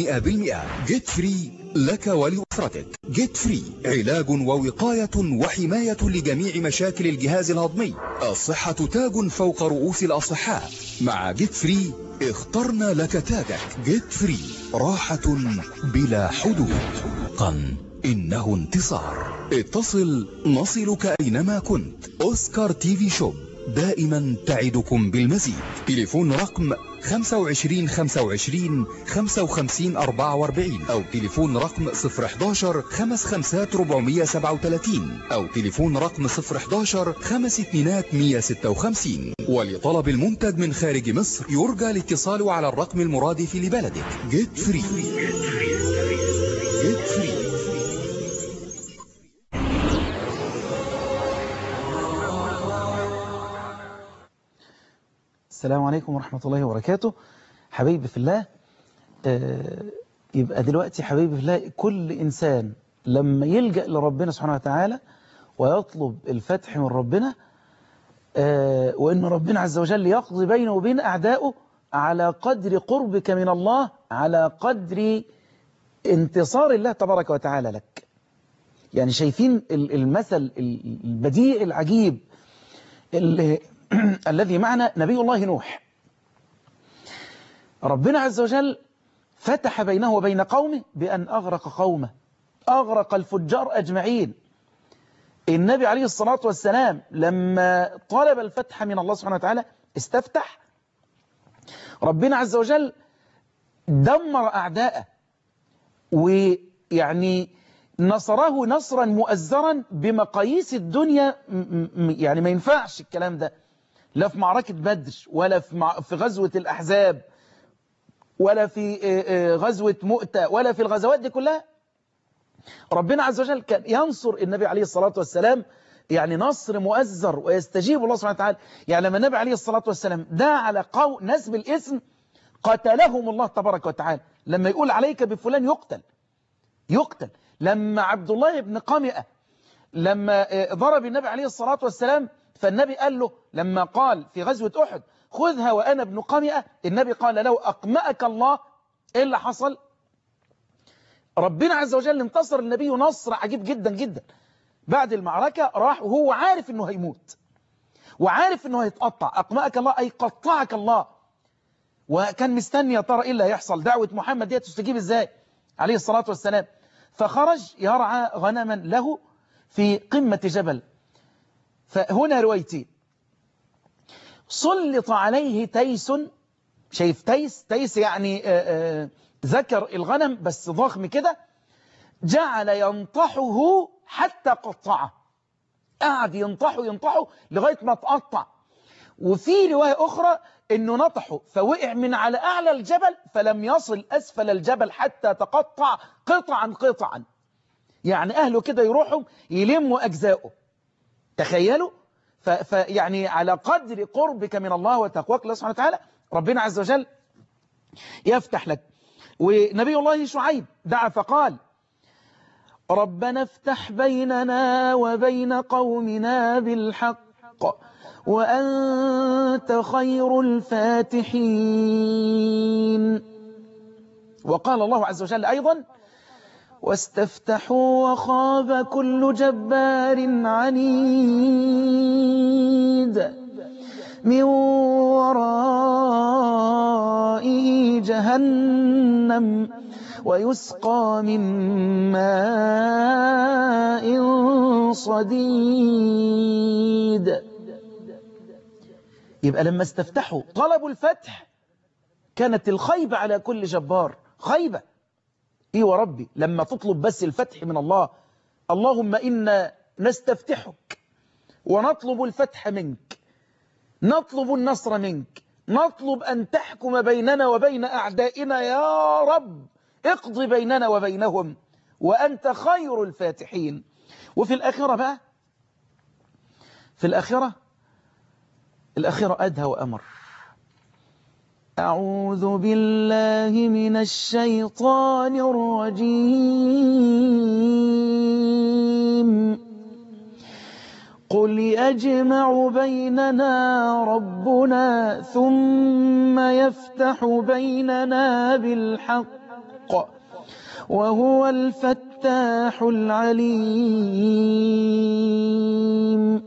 Speaker 2: جيت فري لك ولأسرتك جيت فري علاج ووقاية وحماية لجميع مشاكل الجهاز الهضمي الصحة تاج فوق رؤوس الأصحاء مع جيت فري اخترنا لك تاجك جيت فري راحة بلا حدود قن إنه انتصار اتصل نصلك أينما كنت أوسكار تي في شوب دائما تعدكم بالمزيد تليفون رقم 25 25 55 44 أو تليفون رقم 011 55 437 أو تليفون رقم 011 5 2 156 ولطلب المنتج من خارج مصر يرجى الاتصال على الرقم المرادف لبلدك جيت فري جيت فري
Speaker 1: السلام عليكم ورحمة الله وبركاته حبيبي في الله آه، يبقى دلوقتي حبيبي في الله كل إنسان لما يلجأ لربنا سبحانه وتعالى ويطلب الفتح من ربنا آه، وإن ربنا عز وجل يقضي بينه وبين أعدائه على قدر قربك من الله على قدر انتصار الله تبارك وتعالى لك يعني شايفين المثل البديع العجيب الذي معنا نبي الله نوح ربنا عز وجل فتح بينه وبين قومه بأن أغرق قومه أغرق الفجار أجمعين النبي عليه الصلاة والسلام لما طلب الفتح من الله سبحانه وتعالى استفتح ربنا عز وجل دمر أعداءه ويعني نصره نصرا مؤزرا بمقاييس الدنيا يعني ما ينفعش الكلام ده لا في معركة بدر ولا في في غزوة الأحزاب ولا في غزوة مؤتة ولا في الغزوات دي كلها ربنا عز وجل كان ينصر النبي عليه الصلاة والسلام يعني نصر مؤزر ويستجيب الله سبحانه وتعالى يعني لما النبي عليه الصلاة والسلام دعا على قو نسب الاسم قتلهم الله تبارك وتعالى لما يقول عليك بفلان يقتل يقتل لما عبد الله بن قامئة لما ضرب النبي عليه الصلاة والسلام فالنبي قال له لما قال في غزوة أحد خذها وأنا ابن قامئة النبي قال له أقمأك الله إيه اللي حصل ربنا عز وجل انتصر النبي نصر عجيب جدا جدا بعد المعركة راح وهو عارف انه هيموت وعارف انه هيتقطع أقمأك الله أي قطعك الله وكان مستني يا ترى إيه اللي هيحصل دعوة محمد دي تستجيب إزاي عليه الصلاة والسلام فخرج يرعى غنما له في قمة جبل فهنا روايتين سلط عليه تيس شايف تيس تيس يعني آآ آآ ذكر الغنم بس ضخم كده جعل ينطحه حتى قطعه قعد ينطحه ينطحه لغاية ما تقطع وفي رواية أخرى أنه نطحه فوقع من على أعلى الجبل فلم يصل أسفل الجبل حتى تقطع قطعا قطعا يعني أهله كده يروحوا يلموا أجزاؤه تخيلوا فيعني على قدر قربك من الله وتقواك الله سبحانه وتعالى ربنا عز وجل يفتح لك ونبي الله شعيب دعا فقال ربنا افتح بيننا وبين قومنا بالحق وأنت خير الفاتحين وقال الله عز وجل أيضا واستفتحوا وخاب كل جبار عنيد من ورائه جهنم ويسقى من ماء صديد يبقى لما استفتحوا طلبوا الفتح كانت الخيبة على كل جبار خيبة ايه وربي لما تطلب بس الفتح من الله اللهم إنا نستفتحك ونطلب الفتح منك نطلب النصر منك نطلب أن تحكم بيننا وبين أعدائنا يا رب اقضي بيننا وبينهم وأنت خير الفاتحين وفي الآخرة بقى في الآخرة الآخرة أدهى وأمر أعوذ بالله من الشيطان الرجيم قل يجمع بيننا ربنا ثم يفتح بيننا بالحق وهو الفتاح العليم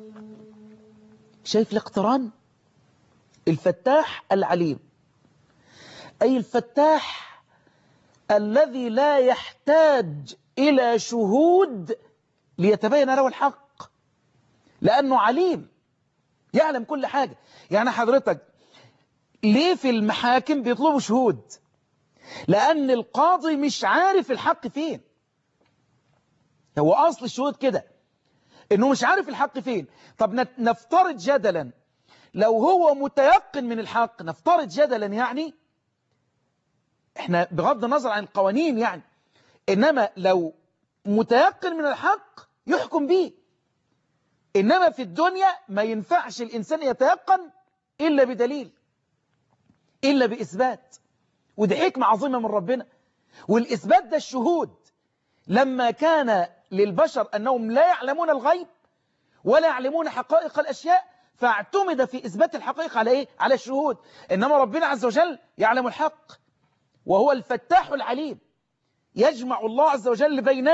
Speaker 1: شايف الاقتران الفتاح العليم أي الفتاح الذي لا يحتاج إلى شهود ليتبين له الحق لأنه عليم يعلم كل حاجة يعني حضرتك ليه في المحاكم بيطلبوا شهود لأن القاضي مش عارف الحق فين هو أصل الشهود كده إنه مش عارف الحق فين طب نفترض جدلا لو هو متيقن من الحق نفترض جدلا يعني احنا بغض النظر عن القوانين يعني إنما لو متيقن من الحق يحكم به إنما في الدنيا ما ينفعش الإنسان يتيقن إلا بدليل إلا بإثبات ودي حكمة عظيمة من ربنا والإثبات ده الشهود لما كان للبشر أنهم لا يعلمون الغيب ولا يعلمون حقائق الأشياء فاعتمد في إثبات الحقيقة على إيه؟ على الشهود إنما ربنا عز وجل يعلم الحق وهو الفتاح العليم يجمع الله عز وجل بيننا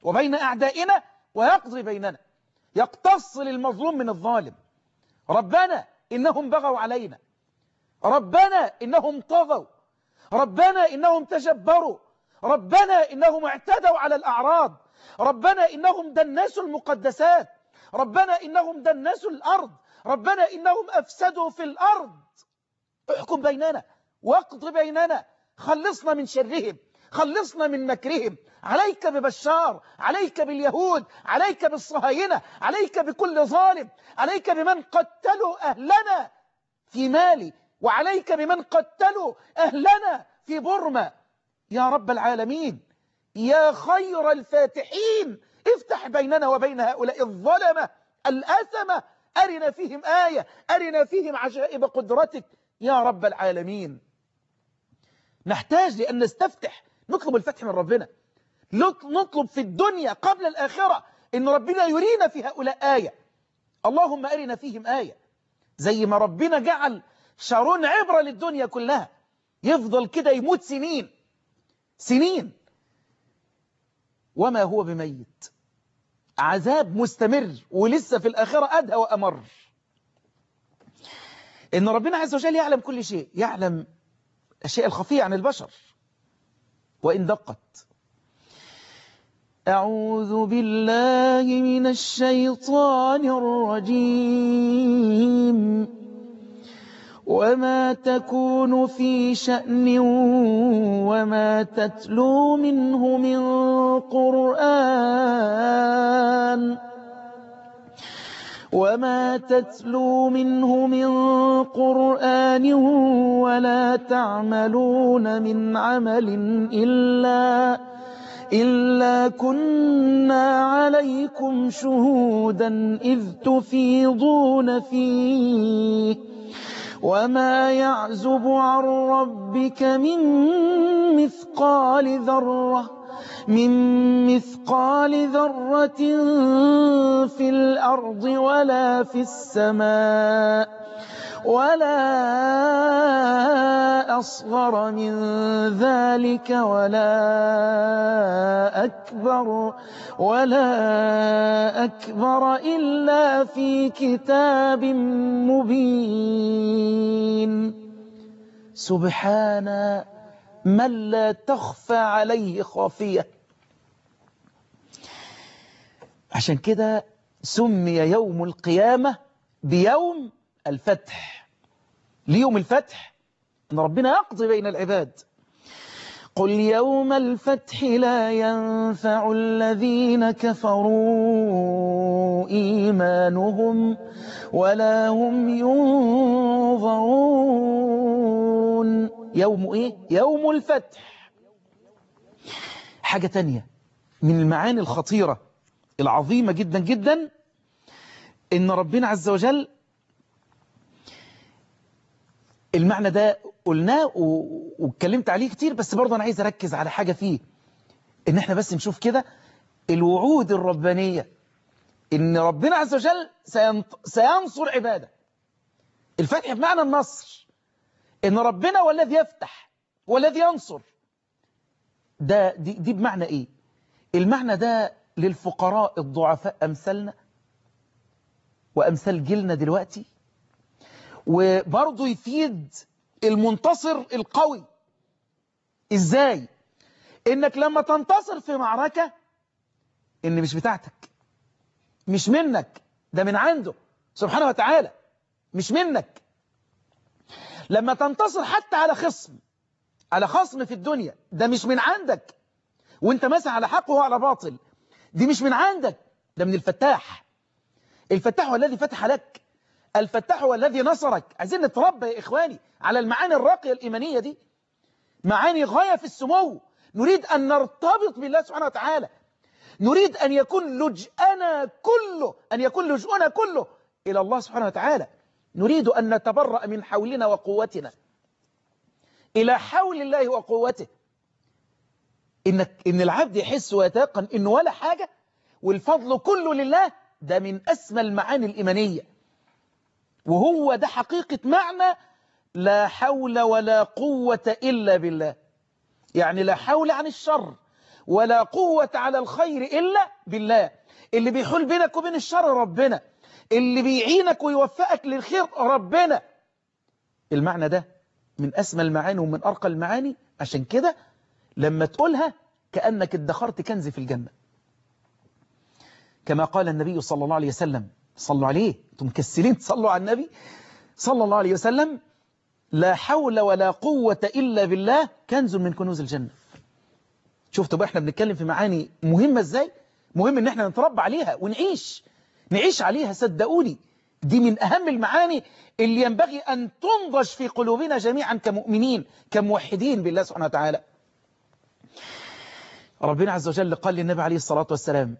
Speaker 1: وبين أعدائنا ويقضي بيننا يقتص للمظلوم من الظالم ربنا إنهم بغوا علينا ربنا إنهم طغوا ربنا إنهم تجبروا ربنا إنهم اعتدوا على الأعراض ربنا إنهم دنسوا المقدسات ربنا إنهم دنسوا الأرض ربنا إنهم أفسدوا في الأرض احكم بيننا واقض بيننا خلصنا من شرهم خلصنا من مكرهم عليك ببشار عليك باليهود عليك بالصهاينة عليك بكل ظالم عليك بمن قتلوا أهلنا في مالي وعليك بمن قتلوا أهلنا في برما يا رب العالمين يا خير الفاتحين افتح بيننا وبين هؤلاء الظلمة الأثمة أرنا فيهم آية أرنا فيهم عجائب قدرتك يا رب العالمين نحتاج لأن نستفتح نطلب الفتح من ربنا نطلب في الدنيا قبل الآخرة إن ربنا يرينا في هؤلاء آية اللهم أرنا فيهم آية زي ما ربنا جعل شارون عبرة للدنيا كلها يفضل كده يموت سنين سنين وما هو بميت عذاب مستمر ولسه في الآخرة أدهى وأمر إن ربنا عز وجل يعلم كل شيء يعلم الشيء الخفي عن البشر وإن دقت أعوذ بالله من الشيطان الرجيم وما تكون في شأن وما تتلو منه من قرآن وما تتلو منه من قرآن ولا تعملون من عمل إلا إلا كنا عليكم شهودا إذ تفيضون فيه وما يعزب عن ربك من مثقال ذرة من مثقال ذرة في الأرض ولا في السماء ولا أصغر من ذلك ولا أكبر ولا أكبر إلا في كتاب مبين سبحان من لا تخفى عليه خافية عشان كده سمي يوم القيامة بيوم الفتح ليوم الفتح ان ربنا يقضي بين العباد قل يوم الفتح لا ينفع الذين كفروا إيمانهم ولا هم ينظرون يوم إيه؟ يوم الفتح حاجة تانية من المعاني الخطيرة العظيمة جدا جدا إن ربنا عز وجل المعنى ده قلناه واتكلمت عليه كتير بس برضه أنا عايز أركز على حاجة فيه إن احنا بس نشوف كده الوعود الربانية إن ربنا عز وجل سينصر عباده الفتح بمعنى النصر إن ربنا هو الذي يفتح والذي ينصر ده دي, دي بمعنى إيه المعنى ده للفقراء الضعفاء أمثالنا وأمثال جيلنا دلوقتي وبرضه يفيد المنتصر القوي ازاي انك لما تنتصر في معركة ان مش بتاعتك مش منك ده من عنده سبحانه وتعالى مش منك لما تنتصر حتى على خصم على خصم في الدنيا ده مش من عندك وانت مثلا على حق وهو على باطل دي مش من عندك ده من الفتاح الفتاح هو الذي فتح لك الفتاح هو الذي نصرك عايزين نتربى يا إخواني على المعاني الراقية الإيمانية دي معاني غاية في السمو نريد أن نرتبط بالله سبحانه وتعالى نريد أن يكون لجأنا كله أن يكون لجؤنا كله إلى الله سبحانه وتعالى نريد أن نتبرأ من حولنا وقوتنا إلى حول الله وقوته إنك إن العبد يحس ويتيقن إنه ولا حاجة والفضل كله لله ده من أسمى المعاني الإيمانية وهو ده حقيقة معنى لا حول ولا قوة إلا بالله يعني لا حول عن الشر ولا قوة على الخير إلا بالله اللي بيحول بينك وبين الشر ربنا اللي بيعينك ويوفقك للخير ربنا المعنى ده من أسمى المعاني ومن أرقى المعاني عشان كده لما تقولها كأنك ادخرت كنز في الجنة كما قال النبي صلى الله عليه وسلم صلوا عليه انتم مكسلين تصلوا على النبي صلى الله عليه وسلم لا حول ولا قوة إلا بالله كنز من كنوز الجنة شفتوا بقى احنا بنتكلم في معاني مهمة ازاي مهم ان احنا نتربى عليها ونعيش نعيش عليها صدقوني دي من أهم المعاني اللي ينبغي أن تنضج في قلوبنا جميعا كمؤمنين كموحدين بالله سبحانه وتعالى ربنا عز وجل قال للنبي عليه الصلاة والسلام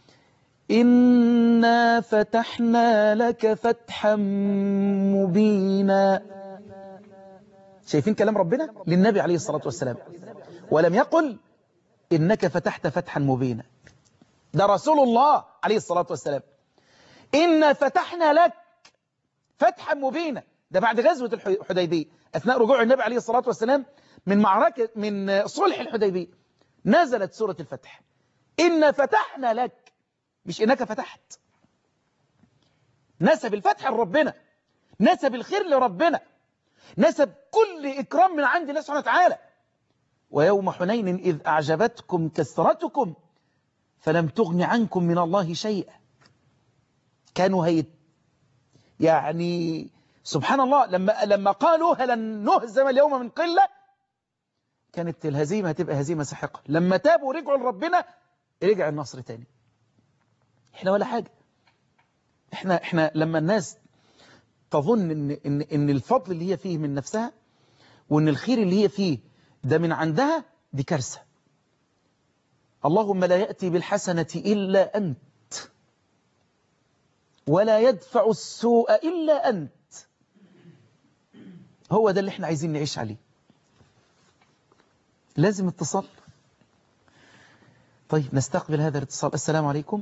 Speaker 1: إنا فتحنا لك فتحا مبينا شايفين كلام ربنا للنبي عليه الصلاة والسلام ولم يقل إنك فتحت فتحا مبينا ده رسول الله عليه الصلاة والسلام إنا فتحنا لك فتحا مبينا ده بعد غزوة الحديبية أثناء رجوع النبي عليه الصلاة والسلام من معركة من صلح الحديبية نزلت سورة الفتح إنا فتحنا لك مش إنك فتحت نسب الفتح لربنا نسب الخير لربنا نسب كل إكرام من عند الله سبحانه وتعالى ويوم حنين إذ أعجبتكم كثرتكم فلم تغن عنكم من الله شيئا كانوا هيت يعني سبحان الله لما لما قالوا هل نهزم اليوم من قلة كانت الهزيمة هتبقى هزيمة ساحقة لما تابوا ورجعوا لربنا رجع النصر تاني احنا ولا حاجة احنا احنا لما الناس تظن ان ان ان الفضل اللي هي فيه من نفسها وان الخير اللي هي فيه ده من عندها دي كارثة اللهم لا يأتي بالحسنة إلا أنت ولا يدفع السوء إلا أنت هو ده اللي احنا عايزين نعيش عليه لازم اتصال طيب نستقبل هذا الاتصال السلام عليكم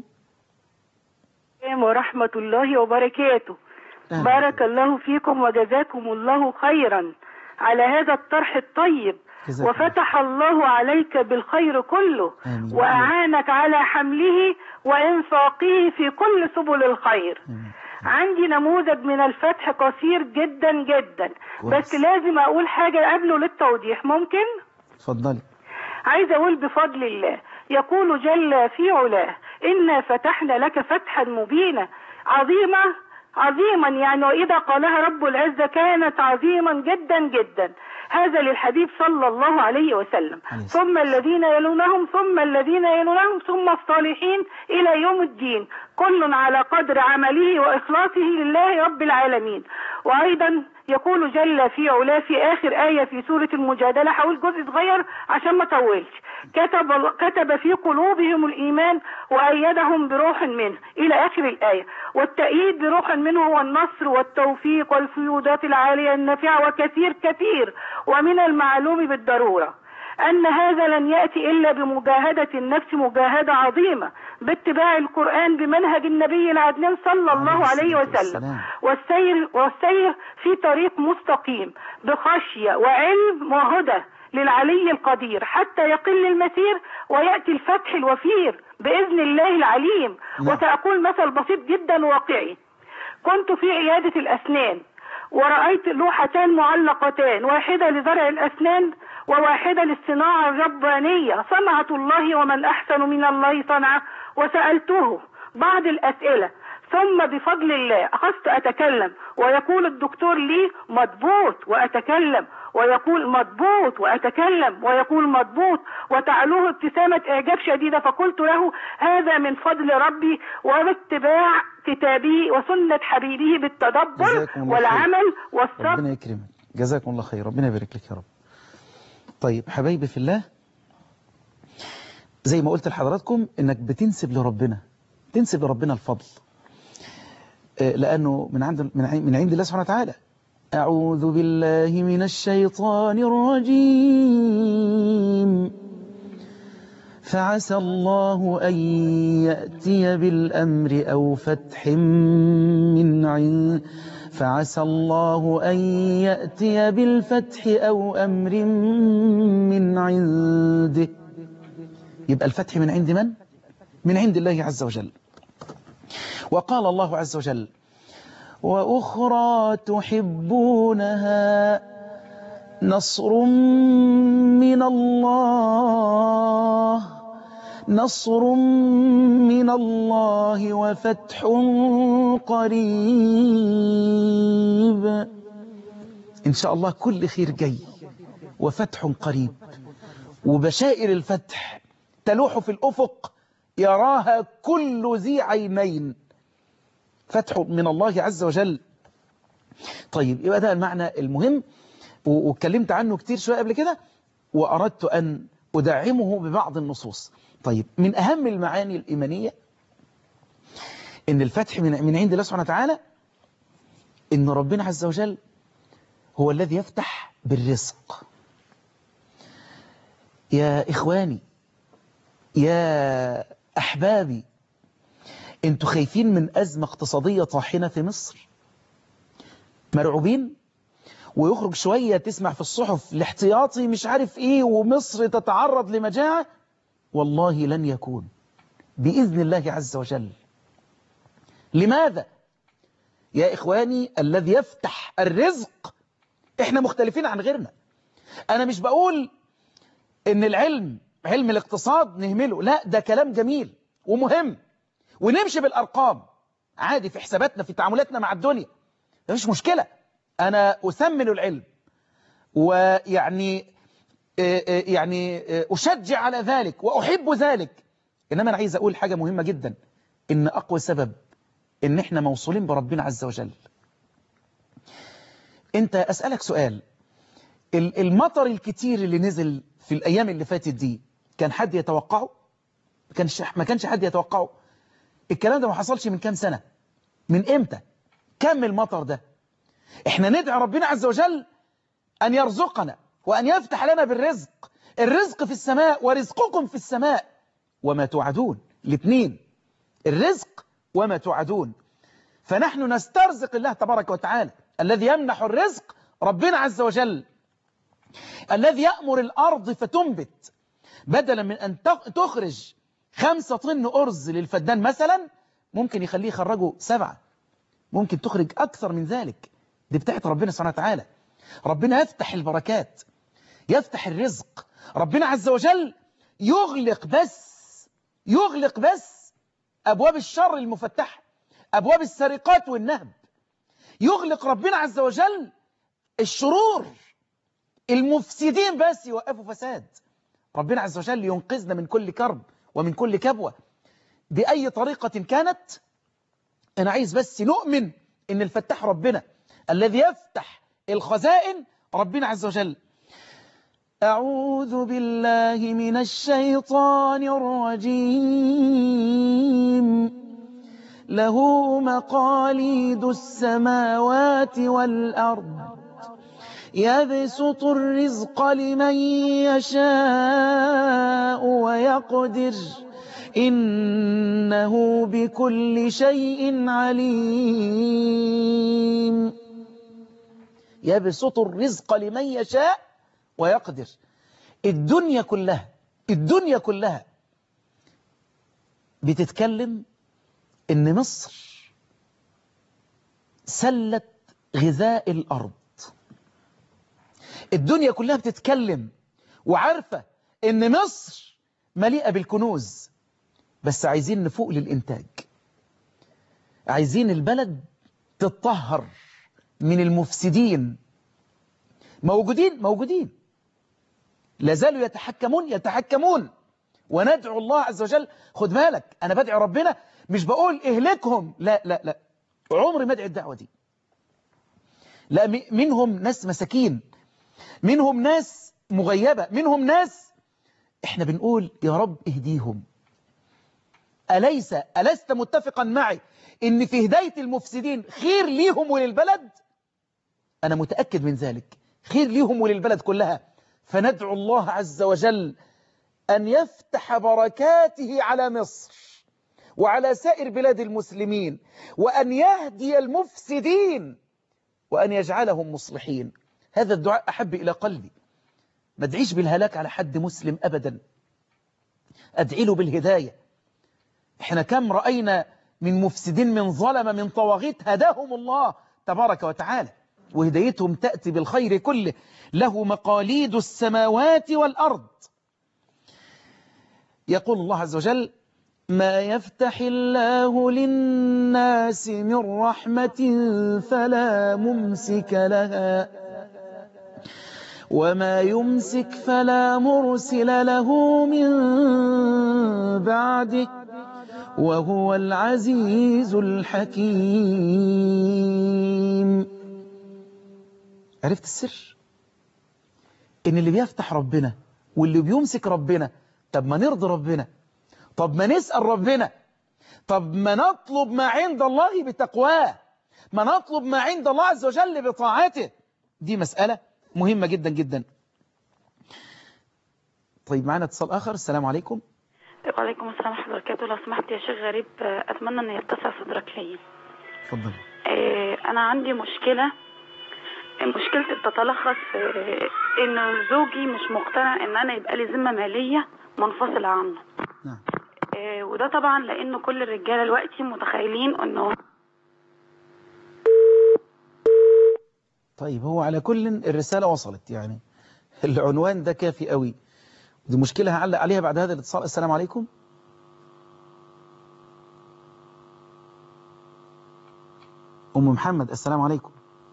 Speaker 4: ورحمة الله وبركاته
Speaker 1: أهلا.
Speaker 4: بارك الله فيكم وجزاكم الله خيرا على هذا الطرح الطيب
Speaker 1: جزاك الله.
Speaker 4: وفتح الله عليك بالخير كله
Speaker 1: آمين.
Speaker 4: وأعانك على حمله وإنفاقه في كل سبل الخير
Speaker 1: آمين.
Speaker 4: عندي نموذج من الفتح قصير جدا جدا
Speaker 1: كويس.
Speaker 4: بس لازم أقول حاجة قبله للتوضيح ممكن؟
Speaker 1: اتفضلي
Speaker 4: عايز أقول بفضل الله يقول جل في علاه إنا فتحنا لك فتحا مبينا عظيمة عظيما يعني وإذا قالها رب العزة كانت عظيما جدا جدا هذا للحبيب صلى الله عليه وسلم
Speaker 1: عليه الصلاة
Speaker 4: ثم الذين يلونهم ثم الذين يلونهم ثم الصالحين إلى يوم الدين كل على قدر عمله وإخلاصه لله رب العالمين وأيضا يقول جل في علاه في آخر آية في سورة المجادلة حاول جزء صغير عشان ما طولش كتب, كتب في قلوبهم الإيمان وأيدهم بروح منه إلى آخر الآية والتأييد بروح منه هو النصر والتوفيق والفيوضات العالية النافعة وكثير كثير ومن المعلوم بالضرورة أن هذا لن يأتي إلا بمجاهدة النفس مجاهدة عظيمة باتباع القرآن بمنهج النبي العدنان صلى الله عليه
Speaker 1: الصلاة
Speaker 4: وسلم
Speaker 1: والسلام.
Speaker 4: والسير, والسير في طريق مستقيم بخشية وعلم وهدى للعلي القدير حتى يقل المسير ويأتي الفتح الوفير بإذن الله العليم
Speaker 1: نعم.
Speaker 4: وسأقول مثل بسيط جدا واقعي كنت في عيادة الأسنان ورأيت لوحتان معلقتان واحدة لزرع الأسنان وواحدة للصناعة الربانية صنعة الله ومن أحسن من الله صنعة وسألته بعض الأسئلة ثم بفضل الله أخذت أتكلم ويقول الدكتور لي مضبوط وأتكلم ويقول مضبوط وأتكلم ويقول مضبوط وتعلوه ابتسامة إعجاب شديدة فقلت له هذا من فضل ربي وباتباع كتابه وسنة حبيبه بالتدبر
Speaker 1: جزاكم الله خير.
Speaker 4: والعمل والصبر
Speaker 1: ربنا يكرمك جزاكم الله خير ربنا يبارك لك يا رب طيب حبايبي في الله زي ما قلت لحضراتكم انك بتنسب لربنا تنسب لربنا الفضل آه، لانه من عند من عند من عند الله سبحانه وتعالى اعوذ بالله من الشيطان الرجيم فعسى الله أن يأتي بالأمر أو فتح من عند فعسى الله أن يأتي بالفتح أو أمر من عنده يبقى الفتح من عند من؟ من عند الله عز وجل وقال الله عز وجل وأخرى تحبونها نصر من الله نصر من الله وفتح قريب إن شاء الله كل خير جاي وفتح قريب وبشائر الفتح تلوح في الأفق يراها كل ذي عينين فتح من الله عز وجل طيب يبقى ده المعنى المهم واتكلمت عنه كتير شوية قبل كده وأردت أن أدعمه ببعض النصوص طيب من أهم المعاني الإيمانية إن الفتح من من عند الله سبحانه وتعالى إن ربنا عز وجل هو الذي يفتح بالرزق يا إخواني يا أحبابي أنتوا خايفين من أزمة اقتصادية طاحنة في مصر مرعوبين ويخرج شوية تسمع في الصحف الاحتياطي مش عارف ايه ومصر تتعرض لمجاعة والله لن يكون بإذن الله عز وجل لماذا؟ يا إخواني الذي يفتح الرزق احنا مختلفين عن غيرنا أنا مش بقول إن العلم علم الاقتصاد نهمله لا ده كلام جميل ومهم ونمشي بالأرقام عادي في حساباتنا في تعاملاتنا مع الدنيا مفيش مشكلة أنا أثمن العلم ويعني يعني أشجع على ذلك وأحب ذلك إنما أنا عايز أقول حاجة مهمة جدا إن أقوى سبب إن إحنا موصولين بربنا عز وجل أنت أسألك سؤال المطر الكتير اللي نزل في الأيام اللي فاتت دي كان حد يتوقعه ما كانش ما كانش حد يتوقعه الكلام ده ما حصلش من كام سنة من إمتى كم المطر ده احنا ندعي ربنا عز وجل أن يرزقنا وأن يفتح لنا بالرزق الرزق في السماء ورزقكم في السماء وما توعدون الاثنين الرزق وما توعدون فنحن نسترزق الله تبارك وتعالى الذي يمنح الرزق ربنا عز وجل الذي يأمر الأرض فتنبت بدلا من أن تخرج خمسة طن أرز للفدان مثلا ممكن يخليه يخرجه سبعة ممكن تخرج أكثر من ذلك دي بتاعت ربنا سبحانه وتعالى ربنا يفتح البركات يفتح الرزق ربنا عز وجل يغلق بس يغلق بس أبواب الشر المفتحة أبواب السرقات والنهب يغلق ربنا عز وجل الشرور المفسدين بس يوقفوا فساد ربنا عز وجل ينقذنا من كل كرب ومن كل كبوة بأي طريقة كانت أنا عايز بس نؤمن إن الفتاح ربنا الذي يفتح الخزائن ربنا عز وجل أعوذ بالله من الشيطان الرجيم له مقاليد السماوات والأرض يبسط الرزق لمن يشاء ويقدر إنه بكل شيء عليم يبسط الرزق لمن يشاء ويقدر الدنيا كلها الدنيا كلها بتتكلم ان مصر سلت غذاء الارض الدنيا كلها بتتكلم وعارفة ان مصر مليئة بالكنوز بس عايزين نفوق للإنتاج عايزين البلد تتطهر من المفسدين موجودين موجودين لازالوا يتحكمون يتحكمون وندعو الله عز وجل خد بالك أنا بدعي ربنا مش بقول اهلكهم لا لا لا عمري ما ادعي الدعوة دي لا منهم ناس مساكين منهم ناس مغيبة منهم ناس احنا بنقول يا رب اهديهم أليس ألست متفقا معي ان في هداية المفسدين خير ليهم وللبلد أنا متأكد من ذلك خير ليهم وللبلد كلها فندعو الله عز وجل أن يفتح بركاته على مصر وعلى سائر بلاد المسلمين وأن يهدي المفسدين وأن يجعلهم مصلحين هذا الدعاء أحب إلى قلبي ما ادعيش بالهلاك على حد مسلم أبدا أدعي له بالهداية احنا كم رأينا من مفسدين من ظلم من طواغيت هداهم الله تبارك وتعالى وهدايتهم تأتي بالخير كله له مقاليد السماوات والأرض يقول الله عز وجل ما يفتح الله للناس من رحمة فلا ممسك لها وما يمسك فلا مرسل له من بعده وهو العزيز الحكيم عرفت السر ان اللي بيفتح ربنا واللي بيمسك ربنا طب ما نرضي ربنا طب ما نسأل ربنا طب ما نطلب ما عند الله بتقواه ما نطلب ما عند الله عز وجل بطاعته دي مسألة مهمة جدا جدا طيب معنا اتصال آخر السلام عليكم
Speaker 5: وعليكم السلام ورحمة الله وبركاته لو سمحت يا شيخ غريب أتمنى أن يتسع صدرك لي
Speaker 1: اتفضل
Speaker 5: آه، أنا عندي مشكلة مشكلتي بتتلخص في إن زوجي مش مقتنع إن أنا يبقى لي ذمة مالية منفصلة عنه
Speaker 1: نعم
Speaker 5: آه، وده طبعا لأنه كل الرجالة دلوقتي متخيلين إنه
Speaker 1: طيب هو على كل الرسالة وصلت يعني العنوان ده كافي قوي دي مشكلة هعلق عليها بعد هذا الاتصال السلام عليكم أم محمد السلام عليكم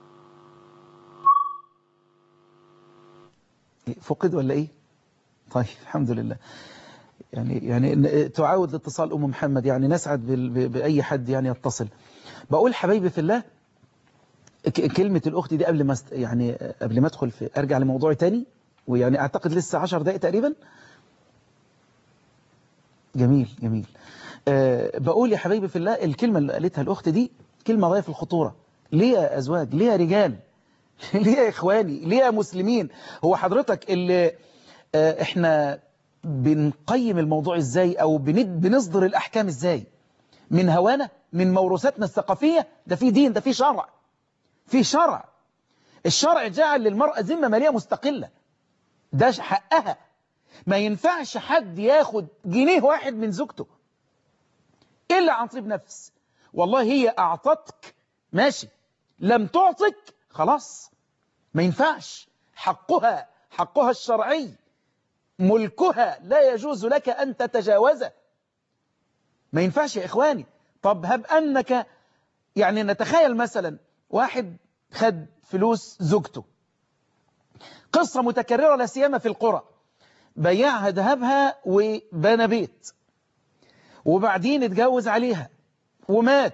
Speaker 1: إيه، فقد ولا إيه طيب الحمد لله يعني يعني إن- تعاود الاتصال أم محمد يعني نسعد بال- ب- بأي حد يعني يتصل بقول حبايبي في الله ك- كلمة الأخت دي قبل ما است... يعني قبل ما أدخل في أرجع لموضوع تاني ويعني أعتقد لسه عشر دقائق تقريبا جميل جميل أه بقول يا حبايبي في الله الكلمة اللي قالتها الأخت دي كلمة غاية في الخطورة ليه يا أزواج ليه يا رجال ليه يا إخواني ليه يا مسلمين هو حضرتك اللي آه، إحنا بنقيم الموضوع إزاي أو بند- بنصدر الأحكام إزاي من هوانا من موروثاتنا الثقافية ده في دين ده في شرع في شرع الشرع جعل للمرأة ذمة مالية مستقلة ده حقها ما ينفعش حد ياخد جنيه واحد من زوجته إلا عن طيب نفس والله هي أعطتك ماشي لم تعطك خلاص ما ينفعش حقها حقها الشرعي ملكها لا يجوز لك أن تتجاوزه ما ينفعش يا إخواني طب هب أنك يعني نتخيل مثلا واحد خد فلوس زوجته قصة متكررة لا سيما في القرى بيعها ذهبها وبنى بيت وبعدين اتجوز عليها ومات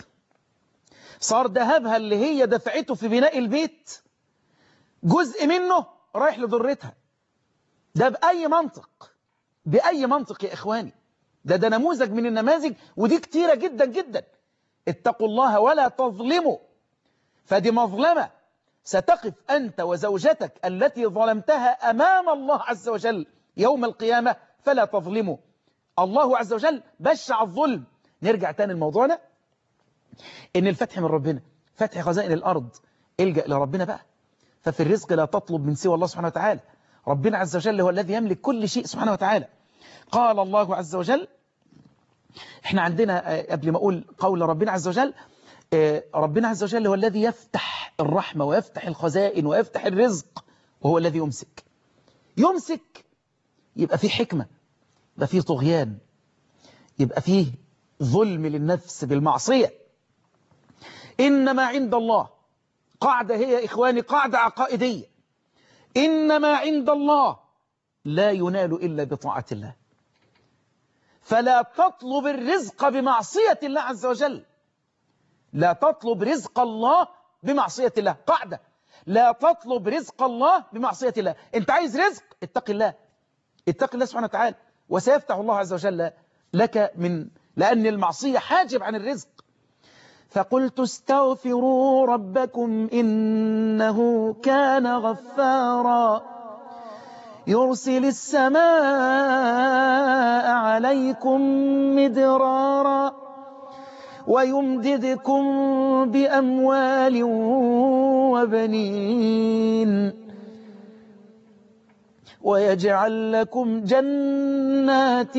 Speaker 1: صار ذهبها اللي هي دفعته في بناء البيت جزء منه رايح لضرتها ده بأي منطق بأي منطق يا إخواني ده ده نموذج من النماذج ودي كتيرة جدا جدا اتقوا الله ولا تظلموا فدي مظلمة ستقف أنت وزوجتك التي ظلمتها أمام الله عز وجل يوم القيامة فلا تظلموا الله عز وجل بشع الظلم نرجع تاني لموضوعنا إن الفتح من ربنا فتح خزائن الأرض الجأ لربنا بقى ففي الرزق لا تطلب من سوى الله سبحانه وتعالى ربنا عز وجل هو الذي يملك كل شيء سبحانه وتعالى قال الله عز وجل احنا عندنا آه، قبل ما اقول قول ربنا عز وجل آه، ربنا عز وجل هو الذي يفتح الرحمة ويفتح الخزائن ويفتح الرزق وهو الذي يمسك يمسك يبقى فيه حكمة يبقى فيه طغيان يبقى فيه ظلم للنفس بالمعصية إنما عند الله قاعدة هي يا إخواني قاعدة عقائدية إنما عند الله لا ينال إلا بطاعة الله فلا تطلب الرزق بمعصية الله عز وجل لا تطلب رزق الله بمعصية الله قاعدة لا تطلب رزق الله بمعصية الله انت عايز رزق اتق الله اتق الله سبحانه وتعالى وسيفتح الله عز وجل لك من لأن المعصية حاجب عن الرزق فقلت استغفروا ربكم إنه كان غفارا يرسل السماء عليكم مدرارا ويمددكم بأموال وبنين ويجعل لكم جنات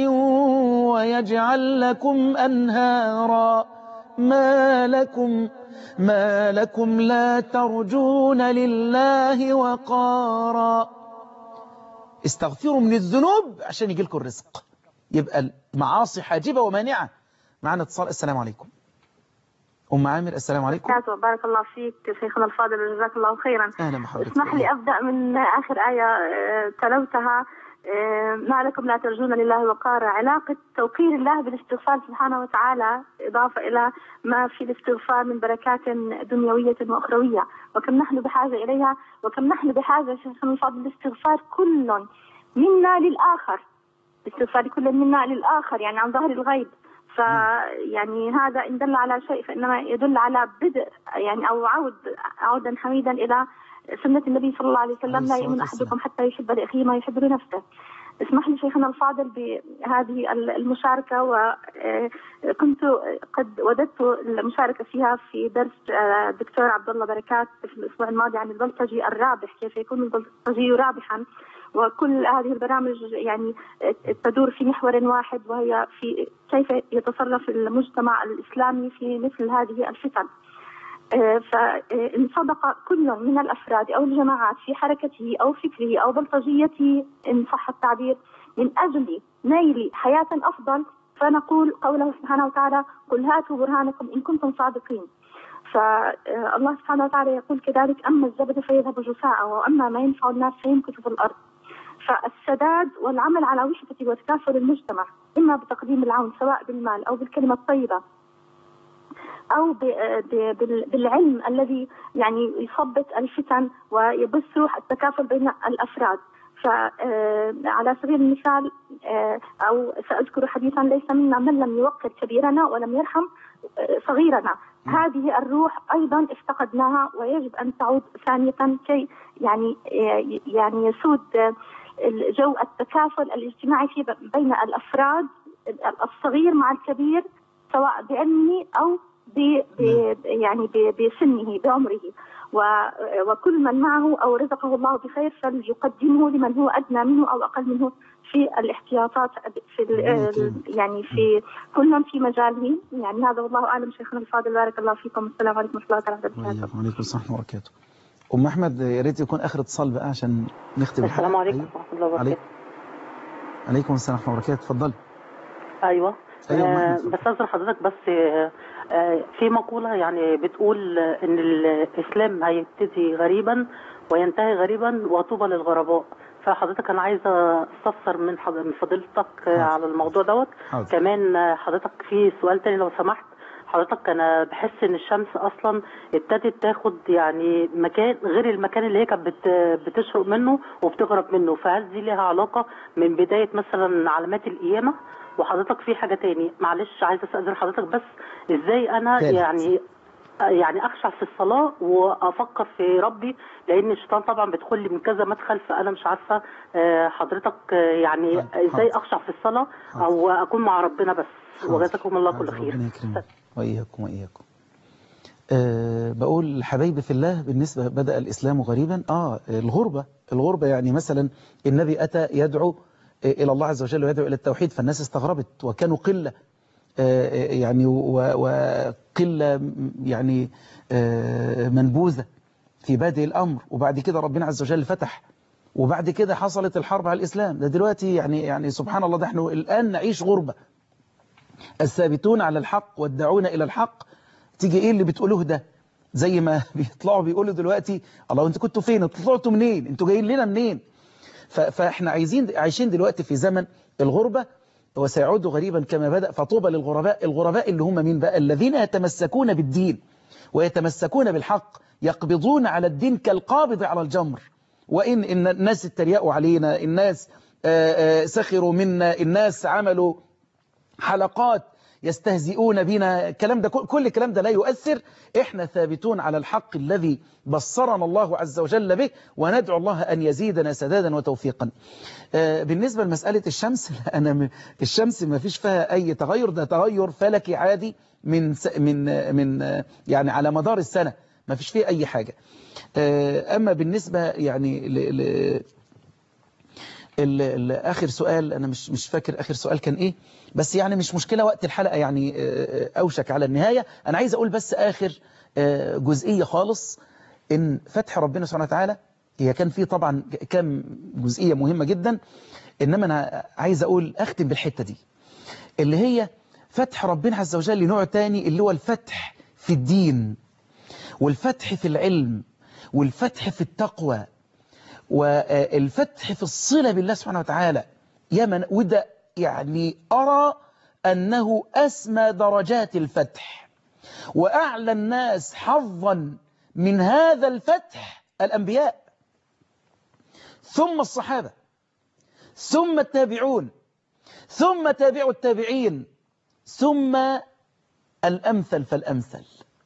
Speaker 1: ويجعل لكم أنهارا ما لكم ما لكم لا ترجون لله وقارا استغفروا من الذنوب عشان يجي لكم الرزق يبقى المعاصي حاجبة ومانعة معنا اتصال السلام عليكم أم عامر السلام عليكم
Speaker 6: بركاته بارك الله فيك شيخنا الفاضل جزاك الله خيرا
Speaker 1: أهلا بحضرتك
Speaker 6: اسمح لي أبدأ من آخر آية آه، تلوتها آه، ما لكم لا ترجون لله وقارا علاقة توقير الله بالاستغفار سبحانه وتعالى إضافة إلى ما في الاستغفار من بركات دنيوية وأخروية وكم نحن بحاجة إليها وكم نحن بحاجة شيخنا الفاضل الاستغفار كل منا للآخر استغفار كل منا للآخر يعني عن ظهر الغيب فيعني هذا إن دل على شيء فإنما يدل على بدء يعني أو عود عودا حميدا إلى سنة النبي صلى الله عليه وسلم لا
Speaker 1: عليه
Speaker 6: يؤمن
Speaker 1: الصلاة والسلام.
Speaker 6: أحدكم حتى يحب لأخيه ما يحب لنفسه اسمح لي شيخنا الفاضل بهذه المشاركة وكنت قد وددت المشاركة فيها في درس آه، الدكتور عبد الله بركات في الأسبوع الماضي عن البلطجي الرابح كيف يكون البلطجي رابحا وكل هذه البرامج يعني تدور في محور واحد وهي في كيف يتصرف المجتمع الإسلامي في مثل هذه الفتن آه، فإن صدق كل من الأفراد أو الجماعات في حركته أو فكره أو بلطجيته إن صح التعبير من أجل نيل حياة أفضل فنقول قوله سبحانه وتعالى قل هاتوا برهانكم إن كنتم صادقين فالله سبحانه وتعالى يقول كذلك أما الزبد فيذهب جثاء وأما ما ينفع الناس فيمكث في الأرض فالسداد والعمل على وحدة وتكافل المجتمع إما بتقديم العون سواء بالمال أو بالكلمة الطيبة أو ب- ب- بال- بالعلم الذي يعني يثبط الفتن ويبث روح التكافل بين الأفراد فعلى سبيل المثال آه، أو سأذكر حديثا ليس منا من لم يوقر كبيرنا ولم يرحم آه، صغيرنا هذه الروح أيضا افتقدناها ويجب أن تعود ثانية كي يعني آه، يعني يسود آه، جو التكافل الاجتماعي في بين الأفراد الصغير مع الكبير سواء بعلمه أو ب ب يعني ب- بسنه بعمره و- وكل من معه او رزقه الله بخير فليقدمه لمن هو ادنى منه او اقل منه في الاحتياطات في ال- يعني في كل في مجاله يعني هذا والله اعلم شيخنا الفاضل بارك الله فيكم السلام عليكم ورحمه الله تعالى وبركاته
Speaker 1: وإياكم وعليكم السلام وبركاته أم أحمد يا ريت يكون آخر اتصال بقى عشان نختم الحلقة
Speaker 7: السلام عليكم
Speaker 1: أيوة.
Speaker 7: ورحمة الله وبركاته
Speaker 1: عليكم عليكم السلام ورحمة الله وبركاته اتفضلي
Speaker 7: أيوة
Speaker 1: أيوة،
Speaker 7: آه
Speaker 1: معاك.
Speaker 7: بس أذكر حضرتك بس آه آه، في مقولة يعني بتقول آه، إن الإسلام هيبتدي غريبا وينتهي غريبا وطوبى للغرباء فحضرتك أنا عايزة أستفسر من حض- من فضيلتك آه،
Speaker 1: حاضر.
Speaker 7: على الموضوع دوت
Speaker 1: حاضر.
Speaker 7: كمان آه، حضرتك في سؤال تاني لو سمحت حضرتك انا بحس ان الشمس اصلا ابتدت تاخد يعني مكان غير المكان اللي هي كانت بت- بتشرق منه وبتغرب منه فهل دي لها علاقه من بدايه مثلا علامات القيامه وحضرتك في حاجه تاني معلش عايزه استاذن حضرتك بس ازاي انا
Speaker 1: ثالث.
Speaker 7: يعني يعني اخشع في الصلاه وافكر في ربي لان الشيطان طبعا بيدخل لي من كذا مدخل فانا مش عارفه آه، حضرتك آه، يعني
Speaker 1: حاضر.
Speaker 7: ازاي
Speaker 1: حاضر.
Speaker 7: اخشع في الصلاه
Speaker 1: حاضر.
Speaker 7: او اكون مع ربنا بس
Speaker 1: حاضر.
Speaker 7: وجزاكم الله كل
Speaker 1: حاضر.
Speaker 7: خير
Speaker 1: ربنا يكرمك وإياكم وإياكم أه بقول حبايبي في الله بالنسبة بدأ الإسلام غريبا آه الغربة الغربة يعني مثلا النبي أتى يدعو آه، إلى الله عز وجل ويدعو إلى التوحيد فالناس استغربت وكانوا قلة آه، آه، يعني و- وقلة م- يعني آه، منبوذة في بادئ الأمر وبعد كده ربنا عز وجل فتح وبعد كده حصلت الحرب على الإسلام ده دلوقتي يعني يعني سبحان الله ده احنا الآن نعيش غربة الثابتون على الحق والداعون إلى الحق تيجي إيه اللي بتقولوه ده زي ما بيطلعوا بيقولوا دلوقتي الله انتوا كنتوا فين انتوا طلعتوا منين انتوا جايين لنا منين ف- فاحنا عايزين عايشين دلوقتي في زمن الغربة وسيعود غريبا كما بدأ فطوبى للغرباء الغرباء اللي هم مين بقى الذين يتمسكون بالدين ويتمسكون بالحق يقبضون على الدين كالقابض على الجمر وإن إن الناس اتريقوا علينا الناس آه، آه، سخروا منا الناس عملوا حلقات يستهزئون بنا الكلام ده كل كل الكلام ده لا يؤثر احنا ثابتون على الحق الذي بصرنا الله عز وجل به وندعو الله أن يزيدنا سدادا وتوفيقا آه، بالنسبة لمسألة الشمس لا، أنا م- الشمس ما فيش فيها أي تغير ده تغير فلكي عادي من س- من آه، من آه، يعني على مدار السنة ما فيش فيه أي حاجة آه، أما بالنسبة يعني ل- ل- ال ال آخر سؤال أنا مش مش فاكر آخر سؤال كان إيه بس يعني مش مشكلة وقت الحلقة يعني آه، آه، أوشك على النهاية أنا عايز أقول بس آخر آه، جزئية خالص إن فتح ربنا سبحانه وتعالى هي كان في طبعا كام جزئية مهمة جدا إنما أنا عايز أقول أختم بالحتة دي اللي هي فتح ربنا عز وجل لنوع تاني اللي هو الفتح في الدين والفتح في العلم والفتح في التقوى والفتح في الصلة بالله سبحانه وتعالى يا من وده يعني أرى أنه أسمى درجات الفتح وأعلى الناس حظا من هذا الفتح الأنبياء ثم الصحابة ثم التابعون ثم تابع التابعين ثم الأمثل فالأمثل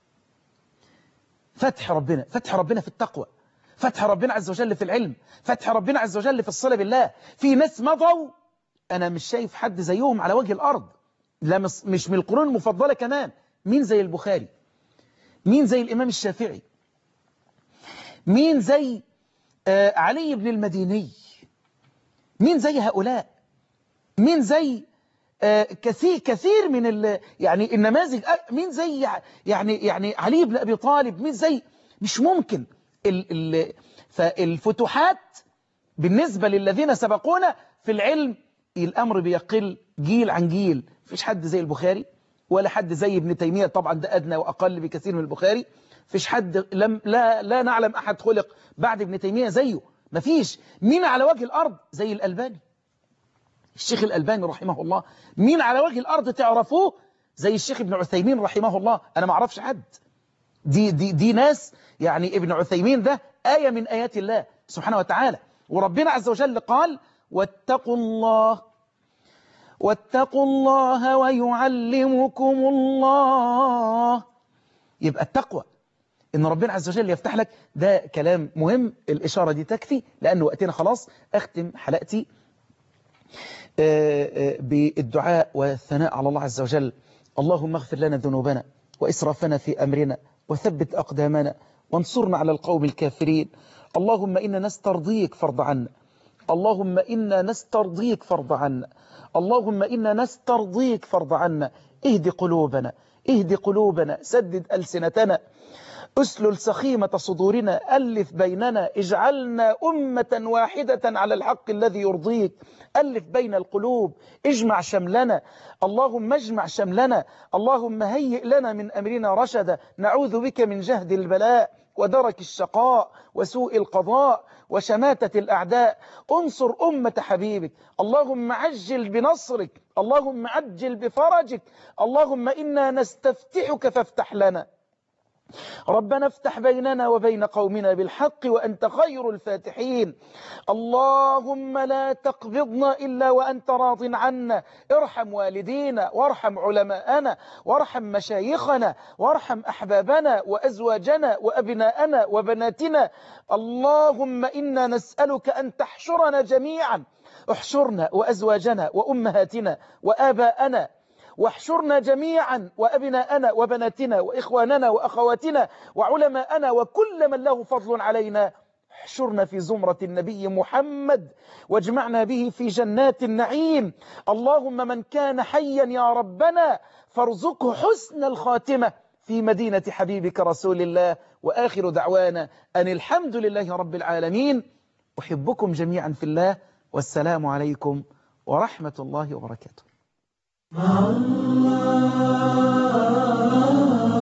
Speaker 1: فتح ربنا فتح ربنا في التقوى فتح ربنا عز وجل في العلم فتح ربنا عز وجل في الصلة بالله في ناس مضوا أنا مش شايف حد زيهم على وجه الأرض لا مش مش من القرون المفضلة كمان مين زي البخاري مين زي الإمام الشافعي مين زي آه علي بن المديني مين زي هؤلاء مين زي آه كثير كثير من ال يعني النماذج آه، مين زي يعني يعني علي بن ابي طالب مين زي مش ممكن ال ال فالفتوحات بالنسبه للذين سبقونا في العلم الامر بيقل جيل عن جيل مفيش حد زي البخاري ولا حد زي ابن تيميه طبعا ده ادنى واقل بكثير من البخاري مفيش حد لم لا لا نعلم احد خلق بعد ابن تيميه زيه مفيش مين على وجه الارض زي الالباني الشيخ الألباني رحمه الله مين على وجه الأرض تعرفوه زي الشيخ ابن عثيمين رحمه الله أنا ما أعرفش حد دي, دي, دي ناس يعني ابن عثيمين ده آية من آيات الله سبحانه وتعالى وربنا عز وجل قال واتقوا الله واتقوا الله ويعلمكم الله يبقى التقوى إن ربنا عز وجل يفتح لك ده كلام مهم الإشارة دي تكفي لأن وقتنا خلاص أختم حلقتي بالدعاء والثناء على الله عز وجل اللهم اغفر لنا ذنوبنا وإسرافنا في أمرنا وثبت أقدامنا وانصرنا على القوم الكافرين اللهم إنا نسترضيك فرض عنا اللهم إنا نسترضيك فرض عنا اللهم إنا نسترضيك فرض عنا اهد قلوبنا اهد قلوبنا سدد ألسنتنا أسلل سخيمة صدورنا ألف بيننا اجعلنا أمة واحدة على الحق الذي يرضيك ألف بين القلوب اجمع شملنا اللهم اجمع شملنا اللهم هيئ لنا من أمرنا رشدا نعوذ بك من جهد البلاء ودرك الشقاء وسوء القضاء وشماتة الأعداء انصر أمة حبيبك اللهم عجل بنصرك اللهم عجل بفرجك اللهم إنا نستفتحك فافتح لنا ربنا افتح بيننا وبين قومنا بالحق وأنت خير الفاتحين اللهم لا تقبضنا إلا وأنت راض عنا ارحم والدينا وارحم علماءنا وارحم مشايخنا وارحم أحبابنا وأزواجنا وأبناءنا وبناتنا اللهم إنا نسألك أن تحشرنا جميعا احشرنا وأزواجنا وأمهاتنا وآباءنا واحشرنا جميعا وأبناءنا وبناتنا وإخواننا وأخواتنا وعلماءنا وكل من له فضل علينا احشرنا في زمرة النبي محمد واجمعنا به في جنات النعيم اللهم من كان حيا يا ربنا فارزقه حسن الخاتمة في مدينة حبيبك رسول الله وآخر دعوانا أن الحمد لله رب العالمين أحبكم جميعا في الله والسلام عليكم ورحمة الله وبركاته